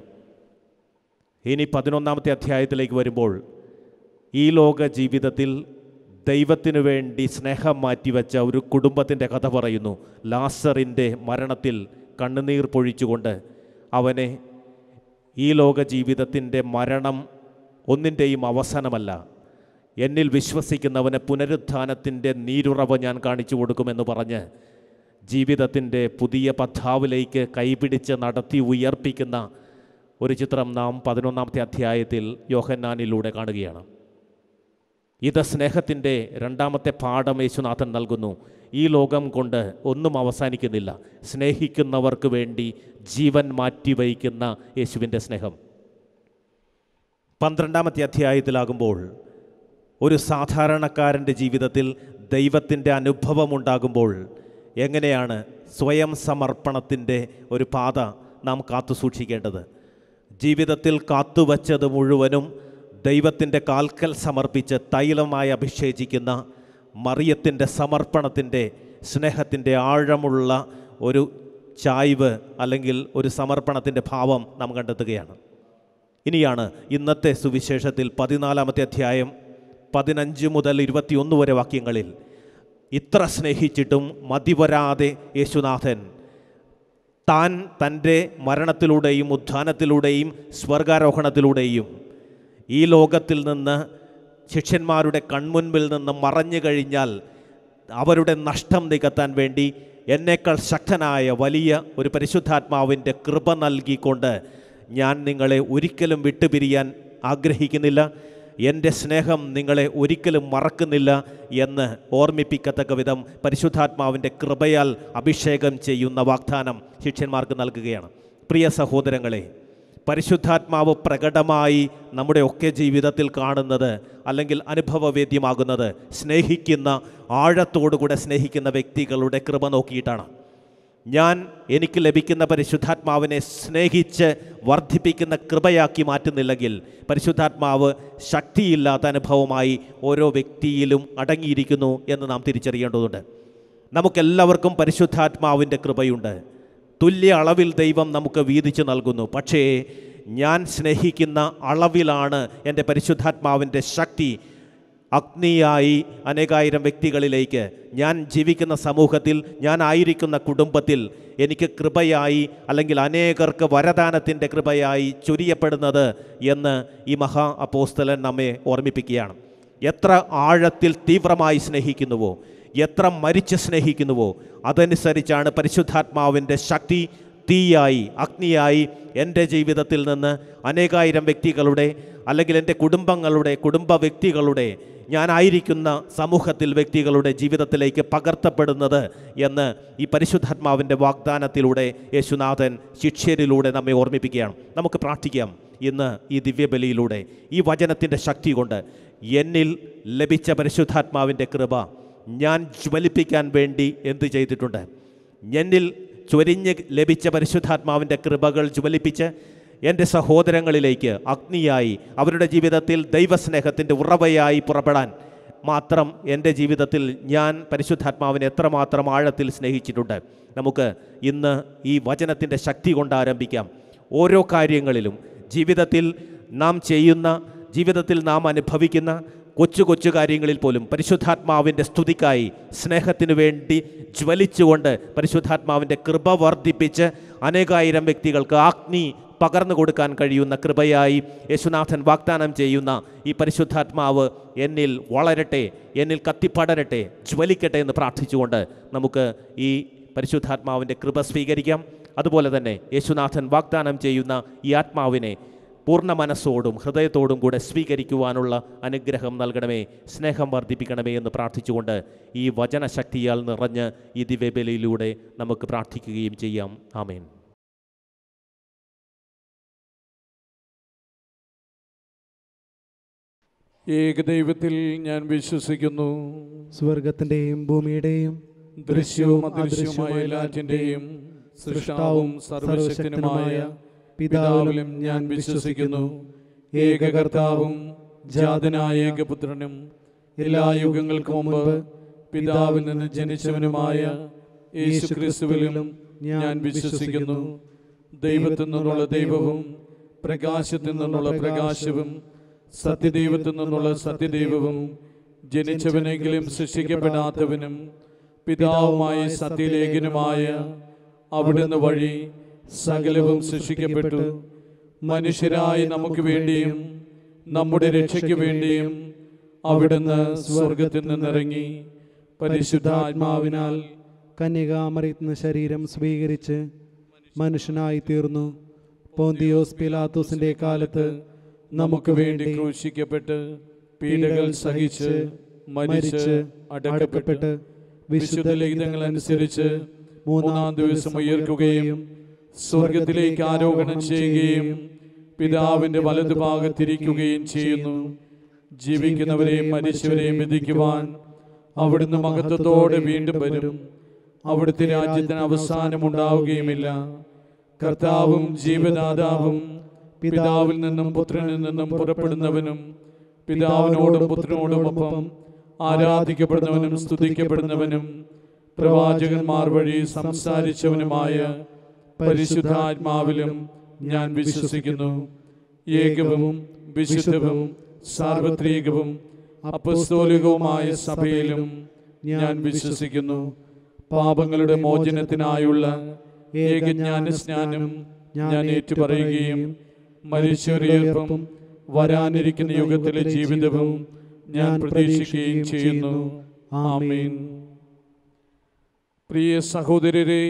ഇനി പതിനൊന്നാമത്തെ അധ്യായത്തിലേക്ക് വരുമ്പോൾ ഈ ലോക ജീവിതത്തിൽ ദൈവത്തിനു വേണ്ടി സ്നേഹം മാറ്റിവെച്ച ഒരു കുടുംബത്തിൻ്റെ കഥ പറയുന്നു ലാസറിൻ്റെ മരണത്തിൽ കണ്ണുനീർ പൊഴിച്ചുകൊണ്ട് അവനെ ഈ ലോക ജീവിതത്തിൻ്റെ മരണം ഒന്നിൻ്റെയും അവസാനമല്ല എന്നിൽ വിശ്വസിക്കുന്നവന് പുനരുത്ഥാനത്തിൻ്റെ നീരുറവ് ഞാൻ കാണിച്ചു കൊടുക്കുമെന്ന് പറഞ്ഞ് ജീവിതത്തിൻ്റെ പുതിയ പഥാവിലേക്ക് കൈപിടിച്ച് നടത്തി ഉയർപ്പിക്കുന്ന ഒരു ചിത്രം നാം പതിനൊന്നാമത്തെ അധ്യായത്തിൽ യോഹന്നാനിലൂടെ കാണുകയാണ് ഇത് സ്നേഹത്തിൻ്റെ രണ്ടാമത്തെ പാഠം യേശുനാഥൻ നൽകുന്നു ഈ ലോകം കൊണ്ട് ഒന്നും അവസാനിക്കുന്നില്ല സ്നേഹിക്കുന്നവർക്ക് വേണ്ടി ജീവൻ മാറ്റിവയ്ക്കുന്ന യേശുവിൻ്റെ സ്നേഹം പന്ത്രണ്ടാമത്തെ അധ്യായത്തിലാകുമ്പോൾ ഒരു സാധാരണക്കാരൻ്റെ ജീവിതത്തിൽ ദൈവത്തിൻ്റെ അനുഭവമുണ്ടാകുമ്പോൾ എങ്ങനെയാണ് സ്വയം സമർപ്പണത്തിൻ്റെ ഒരു പാത നാം കാത്തു സൂക്ഷിക്കേണ്ടത് ജീവിതത്തിൽ കാത്തുവച്ചത് മുഴുവനും ദൈവത്തിൻ്റെ കാൽക്കൽ സമർപ്പിച്ച് തൈലമായി അഭിഷേചിക്കുന്ന മറിയത്തിൻ്റെ സമർപ്പണത്തിൻ്റെ സ്നേഹത്തിൻ്റെ ആഴമുള്ള ഒരു ചായ്വ് അല്ലെങ്കിൽ ഒരു സമർപ്പണത്തിൻ്റെ ഭാവം നാം കണ്ടെത്തുകയാണ് ഇനിയാണ് ഇന്നത്തെ സുവിശേഷത്തിൽ പതിനാലാമത്തെ അധ്യായം പതിനഞ്ച് മുതൽ ഇരുപത്തിയൊന്ന് വരെ വാക്യങ്ങളിൽ ഇത്ര സ്നേഹിച്ചിട്ടും മതിവരാതെ യേശുനാഥൻ താൻ തൻ്റെ മരണത്തിലൂടെയും ഉത്ഥാനത്തിലൂടെയും സ്വർഗാരോഹണത്തിലൂടെയും ഈ ലോകത്തിൽ നിന്ന് ശിഷ്യന്മാരുടെ കൺമുൻപിൽ നിന്ന് മറഞ്ഞു കഴിഞ്ഞാൽ അവരുടെ നഷ്ടം നികത്താൻ വേണ്ടി എന്നേക്കാൾ ശക്തനായ വലിയ ഒരു പരിശുദ്ധാത്മാവിൻ്റെ കൃപ നൽകിക്കൊണ്ട് ഞാൻ നിങ്ങളെ ഒരിക്കലും വിട്ടുപിരിയാൻ ആഗ്രഹിക്കുന്നില്ല എൻ്റെ സ്നേഹം നിങ്ങളെ ഒരിക്കലും മറക്കുന്നില്ല എന്ന് ഓർമ്മിപ്പിക്കത്തക്ക വിധം പരിശുദ്ധാത്മാവിൻ്റെ കൃപയാൽ അഭിഷേകം ചെയ്യുന്ന വാഗ്ദാനം ശിഷ്യന്മാർക്ക് നൽകുകയാണ് പ്രിയ സഹോദരങ്ങളെ പരിശുദ്ധാത്മാവ് പ്രകടമായി നമ്മുടെ ഒക്കെ ജീവിതത്തിൽ കാണുന്നത് അല്ലെങ്കിൽ അനുഭവവേദ്യമാകുന്നത് സ്നേഹിക്കുന്ന ആഴത്തോടുകൂടെ സ്നേഹിക്കുന്ന വ്യക്തികളുടെ കൃപ നോക്കിയിട്ടാണ് ഞാൻ എനിക്ക് ലഭിക്കുന്ന പരിശുദ്ധാത്മാവിനെ സ്നേഹിച്ച് വർദ്ധിപ്പിക്കുന്ന കൃപയാക്കി മാറ്റുന്നില്ലെങ്കിൽ പരിശുദ്ധാത്മാവ് ശക്തിയില്ലാത്ത അനുഭവമായി ഓരോ വ്യക്തിയിലും അടങ്ങിയിരിക്കുന്നു എന്ന് നാം തിരിച്ചറിയേണ്ടതുണ്ട് നമുക്കെല്ലാവർക്കും പരിശുദ്ധാത്മാവിൻ്റെ കൃപയുണ്ട് തുല്യ അളവിൽ ദൈവം നമുക്ക് വീതിച്ചു നൽകുന്നു പക്ഷേ ഞാൻ സ്നേഹിക്കുന്ന അളവിലാണ് എൻ്റെ പരിശുദ്ധാത്മാവിൻ്റെ ശക്തി അഗ്നിയായി അനേകായിരം വ്യക്തികളിലേക്ക് ഞാൻ ജീവിക്കുന്ന സമൂഹത്തിൽ ഞാൻ ആയിരിക്കുന്ന കുടുംബത്തിൽ എനിക്ക് കൃപയായി അല്ലെങ്കിൽ അനേകർക്ക് വരദാനത്തിൻ്റെ കൃപയായി ചൊരിയപ്പെടുന്നത് എന്ന് ഈ മഹാ അപ്പോസ്തലൻ നമ്മെ ഓർമ്മിപ്പിക്കുകയാണ് എത്ര ആഴത്തിൽ തീവ്രമായി സ്നേഹിക്കുന്നുവോ എത്ര മരിച്ച് സ്നേഹിക്കുന്നുവോ അതനുസരിച്ചാണ് പരിശുദ്ധാത്മാവിൻ്റെ ശക്തി തീയായി അഗ്നിയായി എൻ്റെ ജീവിതത്തിൽ നിന്ന് അനേകായിരം വ്യക്തികളുടെ അല്ലെങ്കിൽ എൻ്റെ കുടുംബങ്ങളുടെ കുടുംബ വ്യക്തികളുടെ ഞാനായിരിക്കുന്ന സമൂഹത്തിൽ വ്യക്തികളുടെ ജീവിതത്തിലേക്ക് പകർത്തപ്പെടുന്നത് എന്ന് ഈ പരിശുദ്ധാത്മാവിൻ്റെ വാഗ്ദാനത്തിലൂടെ യേശുനാഥൻ ശിഷ്യരിലൂടെ നമ്മെ ഓർമ്മിപ്പിക്കുകയാണ് നമുക്ക് പ്രാർത്ഥിക്കാം ഇന്ന് ഈ ദിവ്യബലിയിലൂടെ ഈ വചനത്തിൻ്റെ ശക്തി കൊണ്ട് എന്നിൽ ലഭിച്ച പരിശുദ്ധാത്മാവിൻ്റെ കൃപ ഞാൻ ജ്വലിപ്പിക്കാൻ വേണ്ടി എന്ത് ചെയ്തിട്ടുണ്ട് എന്നിൽ ചൊരിഞ്ഞ് ലഭിച്ച പരിശുദ്ധാത്മാവിൻ്റെ കൃപകൾ ജ്വലിപ്പിച്ച് എൻ്റെ സഹോദരങ്ങളിലേക്ക് അഗ്നിയായി അവരുടെ ജീവിതത്തിൽ ദൈവസ്നേഹത്തിൻ്റെ ഉറവയായി പുറപ്പെടാൻ മാത്രം എൻ്റെ ജീവിതത്തിൽ ഞാൻ പരിശുദ്ധാത്മാവിനെ എത്രമാത്രം ആഴത്തിൽ സ്നേഹിച്ചിട്ടുണ്ട് നമുക്ക് ഇന്ന് ഈ വചനത്തിൻ്റെ ശക്തി കൊണ്ട് ആരംഭിക്കാം ഓരോ കാര്യങ്ങളിലും ജീവിതത്തിൽ നാം ചെയ്യുന്ന ജീവിതത്തിൽ നാം അനുഭവിക്കുന്ന കൊച്ചു കൊച്ചു കാര്യങ്ങളിൽ പോലും പരിശുദ്ധാത്മാവിൻ്റെ സ്തുതിക്കായി സ്നേഹത്തിനു വേണ്ടി ജ്വലിച്ചുകൊണ്ട് പരിശുദ്ധാത്മാവിൻ്റെ കൃപ വർദ്ധിപ്പിച്ച് അനേകായിരം വ്യക്തികൾക്ക് അഗ്നി പകർന്നു കൊടുക്കാൻ കഴിയുന്ന കൃപയായി യേശുനാഥൻ വാഗ്ദാനം ചെയ്യുന്ന ഈ പരിശുദ്ധാത്മാവ് എന്നിൽ വളരട്ടെ എന്നിൽ കത്തിപ്പടരട്ടെ ജ്വലിക്കട്ടെ എന്ന് പ്രാർത്ഥിച്ചുകൊണ്ട് നമുക്ക് ഈ പരിശുദ്ധാത്മാവിൻ്റെ കൃപ സ്വീകരിക്കാം അതുപോലെ തന്നെ യേശുനാഥൻ വാഗ്ദാനം ചെയ്യുന്ന ഈ ആത്മാവിനെ പൂർണ്ണ മനസ്സോടും ഹൃദയത്തോടും കൂടെ സ്വീകരിക്കുവാനുള്ള അനുഗ്രഹം നൽകണമേ സ്നേഹം വർദ്ധിപ്പിക്കണമേ എന്ന് പ്രാർത്ഥിച്ചുകൊണ്ട് ഈ വചനശക്തിയാൽ നിറഞ്ഞ് ഈ ദിവ്യബലിയിലൂടെ നമുക്ക് പ്രാർത്ഥിക്കുകയും ചെയ്യാം ആമേൻ ഏകദൈവത്തിൽ ഞാൻ വിശ്വസിക്കുന്നു സ്വർഗത്തിൻ്റെയും ഭൂമിയുടെയും ദൃശ്യവും അദൃശ്യവുമായ എല്ലാറ്റിൻ്റെയും സൃഷ്ടാവും സർവശക്തനുമായ പിതാവിലും ഞാൻ വിശ്വസിക്കുന്നു ഏകകർത്താവും ജാതനായ ഏകപുത്രനും എല്ലാ യുഗങ്ങൾക്കും മുമ്പ് പിതാവിൽ നിന്ന് ജനിച്ചവനുമായ യേശു ക്രിസ്തുവിലും ഞാൻ വിശ്വസിക്കുന്നു ദൈവത്തിൽ നിന്നുള്ള ദൈവവും പ്രകാശത്തിൽ നിന്നുള്ള പ്രകാശവും സത്യദൈവത്തിൽ നിന്നുള്ള സത്യദൈവവും ജനിച്ചവനെങ്കിലും സൃഷ്ടിക്കപ്പെടാത്തവനും പിതാവുമായ സത്യലേഖനുമായ അവിടുന്ന് വഴി സകലവും സൃഷ്ടിക്കപ്പെട്ടു മനുഷ്യരായ നമുക്ക് വേണ്ടിയും നമ്മുടെ രക്ഷയ്ക്ക് വേണ്ടിയും അവിടുന്ന് സ്വർഗത്തിൽ നിന്നിറങ്ങി പരിശുദ്ധാത്മാവിനാൽ കന്യകാമറിയുന്ന ശരീരം സ്വീകരിച്ച് മനുഷ്യനായി തീർന്നു പോന്തിയോസ് പിലാത്തോസിന്റെ കാലത്ത് നമുക്ക് വേണ്ടി ക്രൂശിക്കപ്പെട്ട് പീഡകൾ സഹിച്ച് മരിച്ച് അടക്കപ്പെട്ട് വിശുദ്ധ ലിഖിതങ്ങൾ അനുസരിച്ച് മൂന്നാം ദിവസം ഉയർക്കുകയും സ്വർഗത്തിലേക്ക് ആരോഹണം ചെയ്യുകയും പിതാവിന്റെ വലതുഭാഗത്തിരിക്കുകയും ചെയ്യുന്നു ജീവിക്കുന്നവരെയും മരിച്ചവരെയും വിധിക്കുവാൻ അവിടുന്ന് മഹത്വത്തോടെ വീണ്ടും വരും അവിടുത്തെ രാജ്യത്തിന് അവസാനമുണ്ടാവുകയുമില്ല കർത്താവും ജീവദാതാവും പിതാവിൽ നിന്നും പുത്രനിൽ നിന്നും പുറപ്പെടുന്നവനും പിതാവിനോടും പുത്രനോടുമൊപ്പം ആരാധിക്കപ്പെടുന്നവനും സ്തുതിക്കപ്പെടുന്നവനും പ്രവാചകന്മാർ വഴി സംസാരിച്ചവനുമായ പരിശുദ്ധാത്മാവിലും ഞാൻ വിശ്വസിക്കുന്നു ഏകവും വിശുദ്ധവും സാർവത്രികവും അപ്പസ്തോലികവുമായ സഭയിലും ഞാൻ വിശ്വസിക്കുന്നു പാപങ്ങളുടെ മോചനത്തിനായുള്ള ഏകജ്ഞാന സ്നാനം ഞാൻ ഏറ്റുപറയുകയും മരിച്ചൊരിയപ്പം വരാനിരിക്കുന്ന യുഗത്തിലെ ജീവിതവും ഞാൻ പ്രതീക്ഷിക്കുകയും ചെയ്യുന്നു ആമീൻ പ്രിയ സഹോദരരെ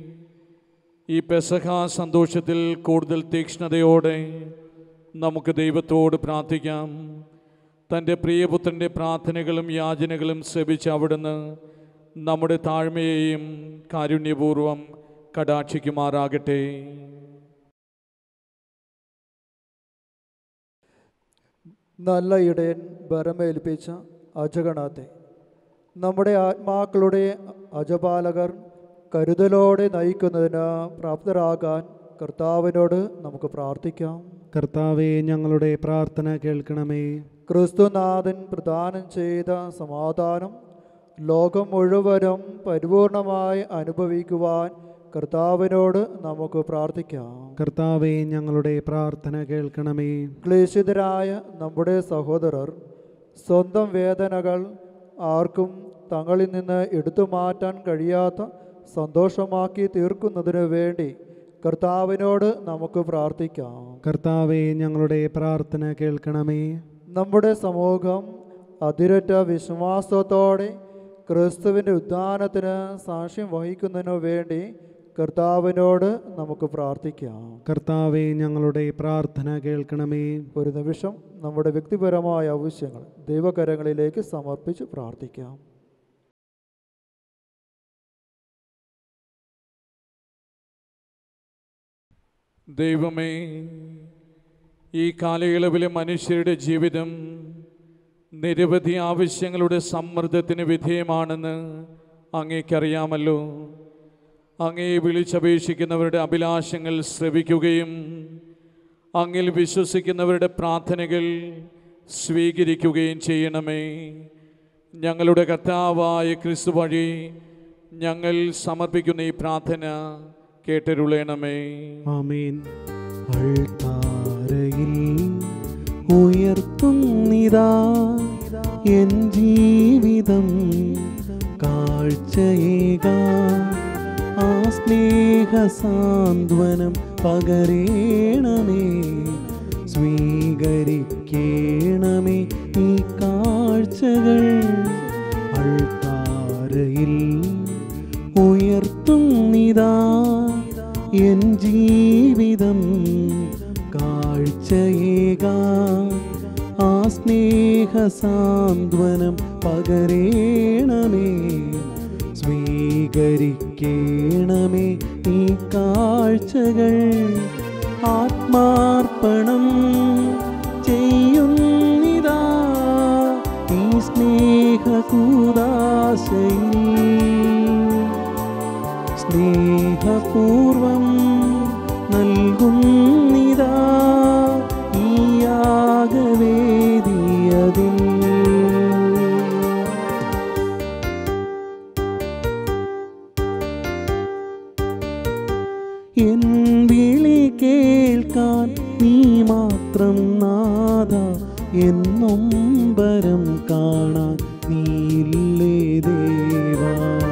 ഈ പെസഹ സന്തോഷത്തിൽ കൂടുതൽ തീക്ഷ്ണതയോടെ നമുക്ക് ദൈവത്തോട് പ്രാർത്ഥിക്കാം തൻ്റെ പ്രിയപുത്രൻ്റെ പ്രാർത്ഥനകളും യാചനകളും ശ്രവിച്ച് അവിടുന്ന് നമ്മുടെ താഴ്മയെയും കാരുണ്യപൂർവം കടാക്ഷിക്കുമാറാകട്ടെ നല്ല ഇടയൻ ബരമേൽപ്പിച്ച അജഗണത്തെ നമ്മുടെ ആത്മാക്കളുടെ അജപാലകർ കരുതലോടെ നയിക്കുന്നതിന് പ്രാപ്തരാകാൻ കർത്താവിനോട് നമുക്ക് പ്രാർത്ഥിക്കാം കർത്താവെ ഞങ്ങളുടെ പ്രാർത്ഥന കേൾക്കണമേ ക്രിസ്തുനാഥൻ പ്രദാനം ചെയ്ത സമാധാനം ലോകം മുഴുവനും പരിപൂർണമായി അനുഭവിക്കുവാൻ കർത്താവിനോട് നമുക്ക് പ്രാർത്ഥിക്കാം കർത്താവെ ഞങ്ങളുടെ പ്രാർത്ഥന കേൾക്കണമേ ക്ലേശിതരായ നമ്മുടെ സഹോദരർ സ്വന്തം വേദനകൾ ആർക്കും തങ്ങളിൽ നിന്ന് എടുത്തു മാറ്റാൻ കഴിയാത്ത സന്തോഷമാക്കി തീർക്കുന്നതിനു വേണ്ടി കർത്താവിനോട് നമുക്ക് പ്രാർത്ഥിക്കാം കർത്താവെ ഞങ്ങളുടെ പ്രാർത്ഥന കേൾക്കണമേ നമ്മുടെ സമൂഹം അതിരറ്റ വിശ്വാസത്തോടെ ക്രിസ്തുവിൻ്റെ ഉദ്ധാനത്തിന് സാക്ഷ്യം വഹിക്കുന്നതിനു വേണ്ടി കർത്താവിനോട് നമുക്ക് പ്രാർത്ഥിക്കാം കർത്താവെ ഞങ്ങളുടെ പ്രാർത്ഥന കേൾക്കണമേ ഒരു നിമിഷം നമ്മുടെ വ്യക്തിപരമായ ആവശ്യങ്ങൾ ദൈവകരങ്ങളിലേക്ക് സമർപ്പിച്ച് പ്രാർത്ഥിക്കാം ദൈവമേ ഈ കാലയളവിലെ മനുഷ്യരുടെ ജീവിതം നിരവധി ആവശ്യങ്ങളുടെ സമ്മർദ്ദത്തിന് വിധേയമാണെന്ന് അങ്ങേക്കറിയാമല്ലോ അങ്ങേ വിളിച്ചപേക്ഷിക്കുന്നവരുടെ അഭിലാഷങ്ങൾ ശ്രവിക്കുകയും അങ്ങിൽ വിശ്വസിക്കുന്നവരുടെ പ്രാർത്ഥനകൾ സ്വീകരിക്കുകയും ചെയ്യണമേ ഞങ്ങളുടെ കർത്താവായ ക്രിസ്തു വഴി ഞങ്ങൾ സമർപ്പിക്കുന്ന ഈ പ്രാർത്ഥന കേട്ടരുളയണമേ ആമീൻ അൾത്താരയിൽ ഉയർത്തുന്നിതാ എൻ ജീവിതം കാഴ്ചയേക ആ സ്നേഹസാന്ത്വനം പകരേണമേ സ്വീകരിക്കേണമേ ഈ കാഴ്ചകൾ അൾത്താരയിൽ ഉയർത്തുന്നിതാ എൻ ജീവിതം കാഴ്ചയേക ആ സ്നേഹസാന്ത്വനം പകരേണമേ സ്വീകരിക്കേണമേ ഈ കാഴ്ചകൾ ആത്മാർപ്പണം ചെയ്യുന്നിതാ ഈ സ്നേഹകൂദാശയിൽ സ്നേഹപൂർവം നൽകുന്നിതാ ഈ യാഗവേദിയതിൽ എൻ വിളി കേൾക്കാൻ നീ മാത്രം നാഥ എന്നൊമ്പരം കാണാൻ നീയില്ലേ ദേവാ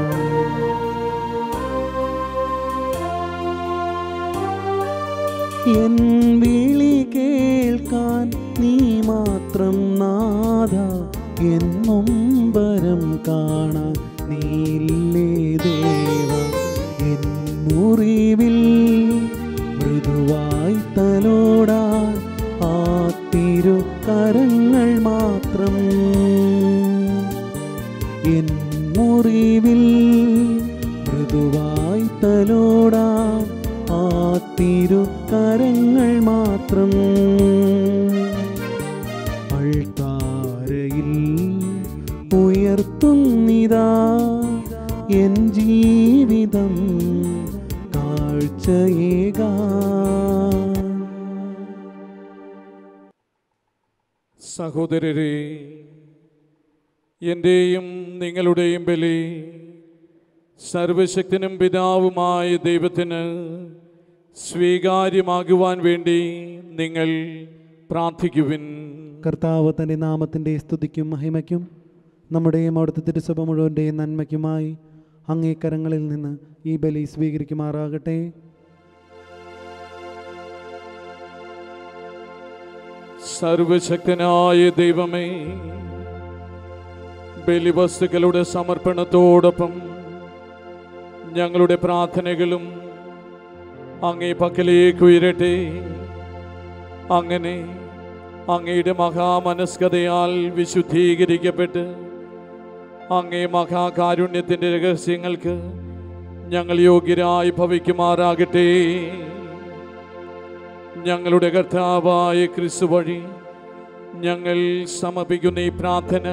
എൻ വിളി കേൾക്കാൻ നീ മാത്രം നാഥ എന്നൊമ്പരം കാണാൻ നീയില്ലേ ദേവ എൻ മുറിവിൽ മൃദുവായി തലോടാൻ ആ തിരുക്കരങ്ങൾ മാത്രം എൻ മുറിവിൽ മൃദുവായി തലോടാൻ ആ തിരുക്കരങ്ങൾ മാത്രം അൾത്താരയിൽ ഉയർത്തുന്നിതാ എൻ ജീവിതം കാഴ്ചയേകാ സഹോദരരെ എൻ്റെയും നിങ്ങളുടെയും ബലി സർവശക്തനും പിതാവുമായ ദൈവത്തിന് സ്വീകാര്യമാകുവാൻ വേണ്ടി നിങ്ങൾ പ്രാർത്ഥിക്കുവിൻ കർത്താവ് തൻ്റെ നാമത്തിൻ്റെ സ്തുതിക്കും മഹിമയ്ക്കും നമ്മുടെയും അവിടുത്തെ തിരുസഭ മുഴുവൻ്റെയും നന്മയ്ക്കുമായി അങ്ങേ കരങ്ങളിൽ നിന്ന് ഈ ബലി സ്വീകരിക്കുമാറാകട്ടെ സർവശക്തനായ ദൈവമേ ബലിവസ്തുക്കളുടെ സമർപ്പണത്തോടൊപ്പം ഞങ്ങളുടെ പ്രാർത്ഥനകളും അങ്ങേ പക്കലേക്ക് ഉയരട്ടെ അങ്ങനെ അങ്ങയുടെ മഹാമനസ്കതയാൽ വിശുദ്ധീകരിക്കപ്പെട്ട് അങ്ങേ മഹാകാരുണ്യത്തിൻ്റെ രഹസ്യങ്ങൾക്ക് ഞങ്ങൾ യോഗ്യരായി ഭവിക്കുമാറാകട്ടെ ഞങ്ങളുടെ കർത്താവായ ക്രിസ്തു വഴി ഞങ്ങൾ സമർപ്പിക്കുന്ന ഈ പ്രാർത്ഥന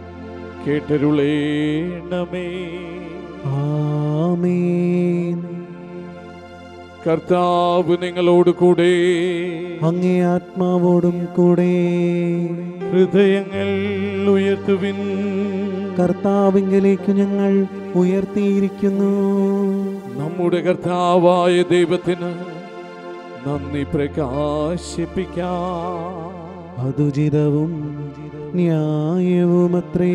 കേട്ടരുളേണമേ ആമേൻ കർത്താവ് നിങ്ങളോട് കൂടെ അങ്ങേ ആത്മാവോടും കൂടെ ഹൃദയങ്ങൾ ഉയർത്തുവിൻ കർത്താവിങ്കലേക്ക് ഞങ്ങൾ ഉയർത്തിയിരിക്കുന്നു നമ്മുടെ കർത്താവായ ദൈവത്തിന് നന്ദി പ്രകാശിപ്പിക്കാം അതുചിതവും ന്യായവുമത്രേ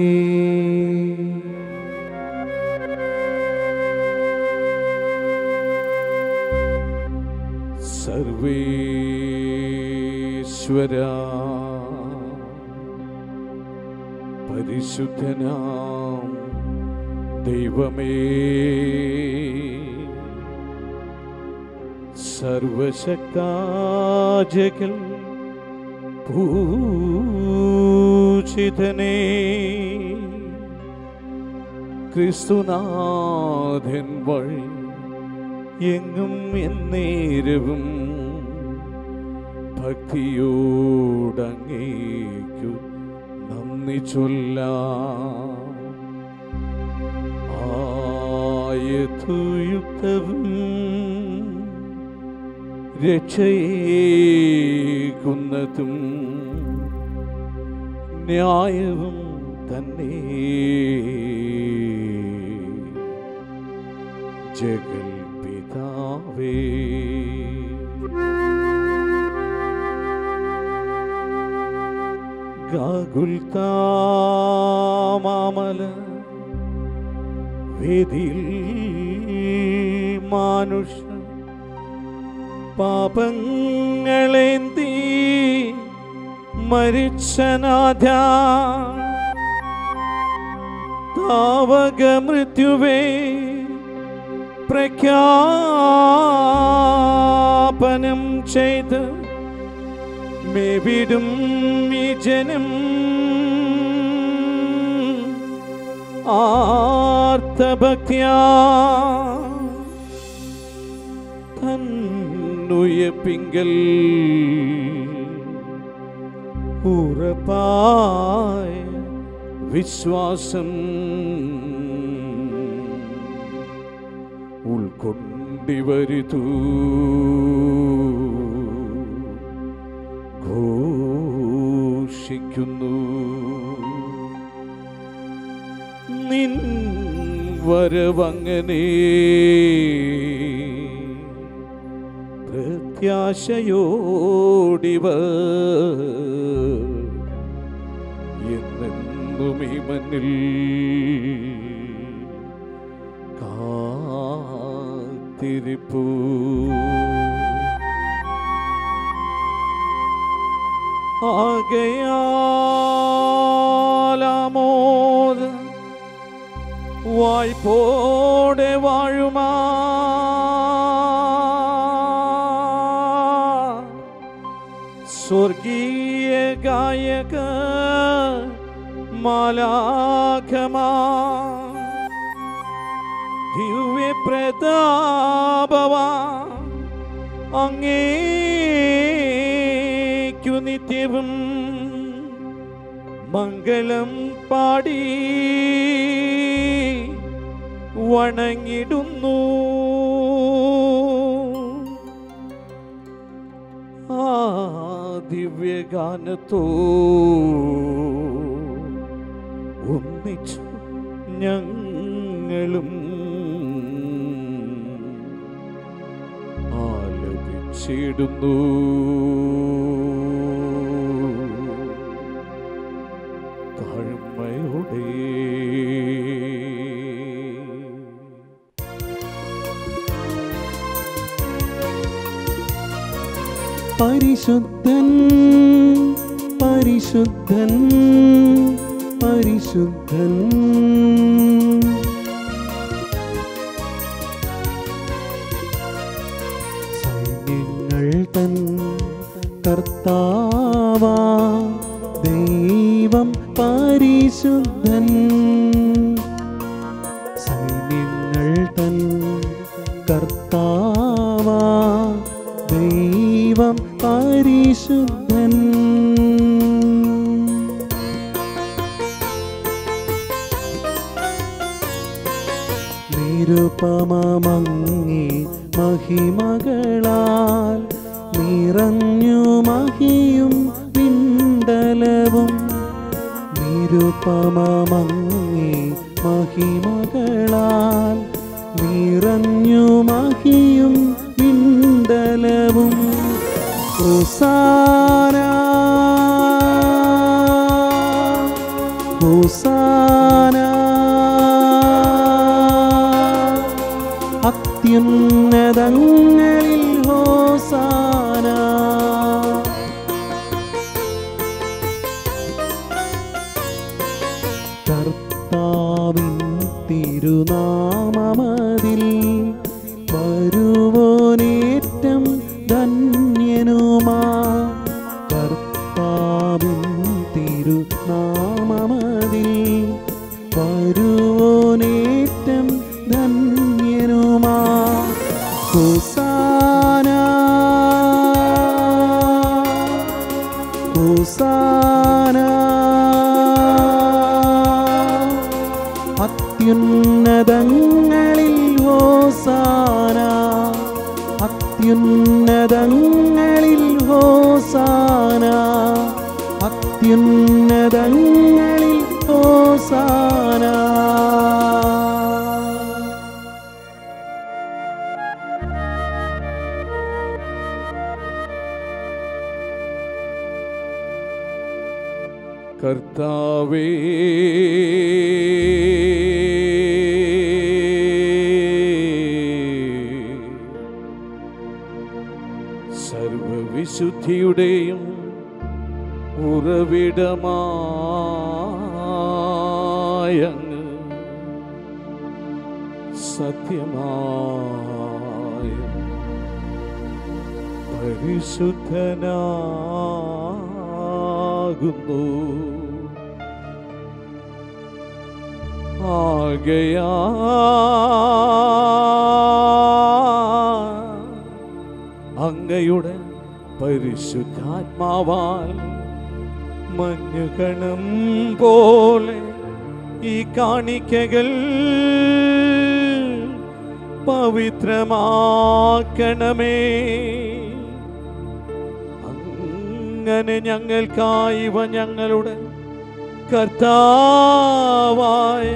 സർവേശ്വര പരിശുദ്ധനാം ദൈവമേ സർവശക്താജകൽ പൂജിതനേ ക്രിസ്തുനാഥൻ വഴി എങ്ങും എന്നേരവും ഭക്തിയോടങ്ങേക്കു നന്ദി ചൊല്ലാം ആയതുയുക്തവും രക്ഷയേക്കുന്നതും ന്യായവും തന്നെ ജഗൽ പിതാവേ ഗാഗുൽത്താമാമല വേദിയിൽ മാനുഷ പാപങ്ങളേന്തി മരിച്ചനാഥ താവക മൃത്യുവേ പ്രഖ്യാപനം ചെയ്ത് മേവിടും ഈ ജനം ആർത്തഭക്തിയാ തന്നുയപ്പിങ്കൽ ഉറപ്പായ വിശ്വാസം ഉൾക്കൊണ്ടിവരുതൂ ഘോഷിക്കുന്നു നിൻ വരവങ്ങനെ പ്രത്യാശയോടിവ എന്നെന്നും ഈ മണ്ണിൽ കാത്തിരിപ്പൂ ആകയാലാമോദ വായ്പോടെ വാഴുമാ സ്വർഗീയ ഗായക മാലാഖമാ ദിവ്യ പ്രതാപവാ അങ്ങേക്കു നിത്യവും മംഗളം പാടി വണങ്ങിടുന്നു ആ ദിവ്യഗാനത്തോ ഒന്നിച്ചു ഞങ്ങളും ആലപിച്ചിടുന്നു താഴ്മയോടെ പരിശുദ്ധൻ പരിശുദ്ധൻ പരിശുദ്ധൻ സൈന്യങ്ങൾ തൻ കർത്താവാ ദൈവം പരിശുദ്ധൻ സൈന്യങ്ങൾ തൻ കർത്താവാ ദൈവം പരിശുദ്ധൻ നിരുപമങ്ങി മഹിമകളാൽ നിറഞ്ഞു മഹിയും പിണ്ടലവും നിരുപമങ്ങി മഹിമകളാൽ നിറഞ്ഞു മഹിയും പിണ്ടലവും ഹുസാന ഹുസാന അത്യുന്നതങ്ങളിൽ ഹോസാന കർത്താവിൻ തിരുനാമമതിൽ വരുവോനേറ്റം ധന്യനുമാ കർത്താവിൻ തിരുനാമമതിൽ വരുവോനേറ്റം ധന്യനുമാ ഹുസാന ഹുസാന അത്യുന്നതങ്ങളിൽ ഹോസാന അത്യുന്നതങ്ങളിൽ ഹോസാന അത്യുന്നതങ്ങളിൽ ഹോസാന കർത്താവേ സർവവിശുദ്ധിയുടെയും ഉറവിടമായങ്ങ് സത്യമായ പരിശുദ്ധനാകുന്നു ആകയാ അങ്ങയുടെ പരിശുദ്ധാത്മാവാൽ മഞ്ഞുകണം പോലെ ഈ കാണിക്കകൾ പവിത്രമാക്കണമേ അങ്ങനെ ഞങ്ങൾക്കായി ഇവ ഞങ്ങളുടെ കർത്താവായ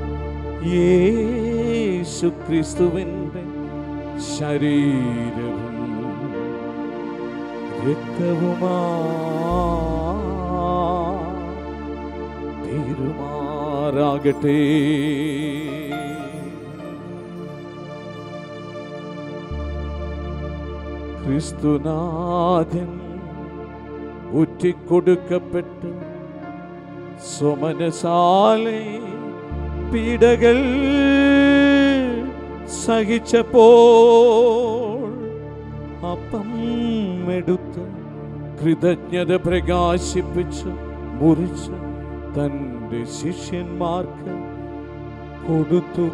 യേശു ക്രിസ്തുവിൻ്റെ ശരീരവും രക്തവുമാ തീരുമാറാകട്ടെ ക്രിസ്തുനാഥൻ ഉറ്റിക്കൊടുക്കപ്പെട്ട് സ്വമനസാലെ പീഡകൾ സഹിച്ചപ്പോൾ അപ്പം എടുത്ത് കൃതജ്ഞത പ്രകാശിപ്പിച്ച് മുറിച്ച് തൻ്റെ ശിഷ്യന്മാർക്ക് കൊടുത്തു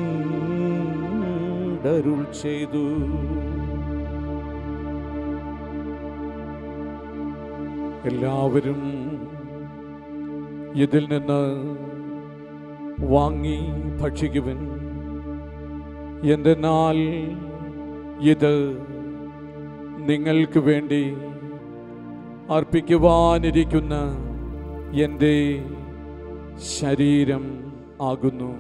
കൊണ്ടരുൾ ചെയ്തു എല്ലാവരും ഇതിൽ നിന്ന് വാങ്ങി ഭക്ഷിക്കുവൻ എന്തെന്നാൽ ഇത് നിങ്ങൾക്ക് വേണ്ടി അർപ്പിക്കുവാനിരിക്കുന്ന എൻ്റെ ശരീരം ആകുന്നു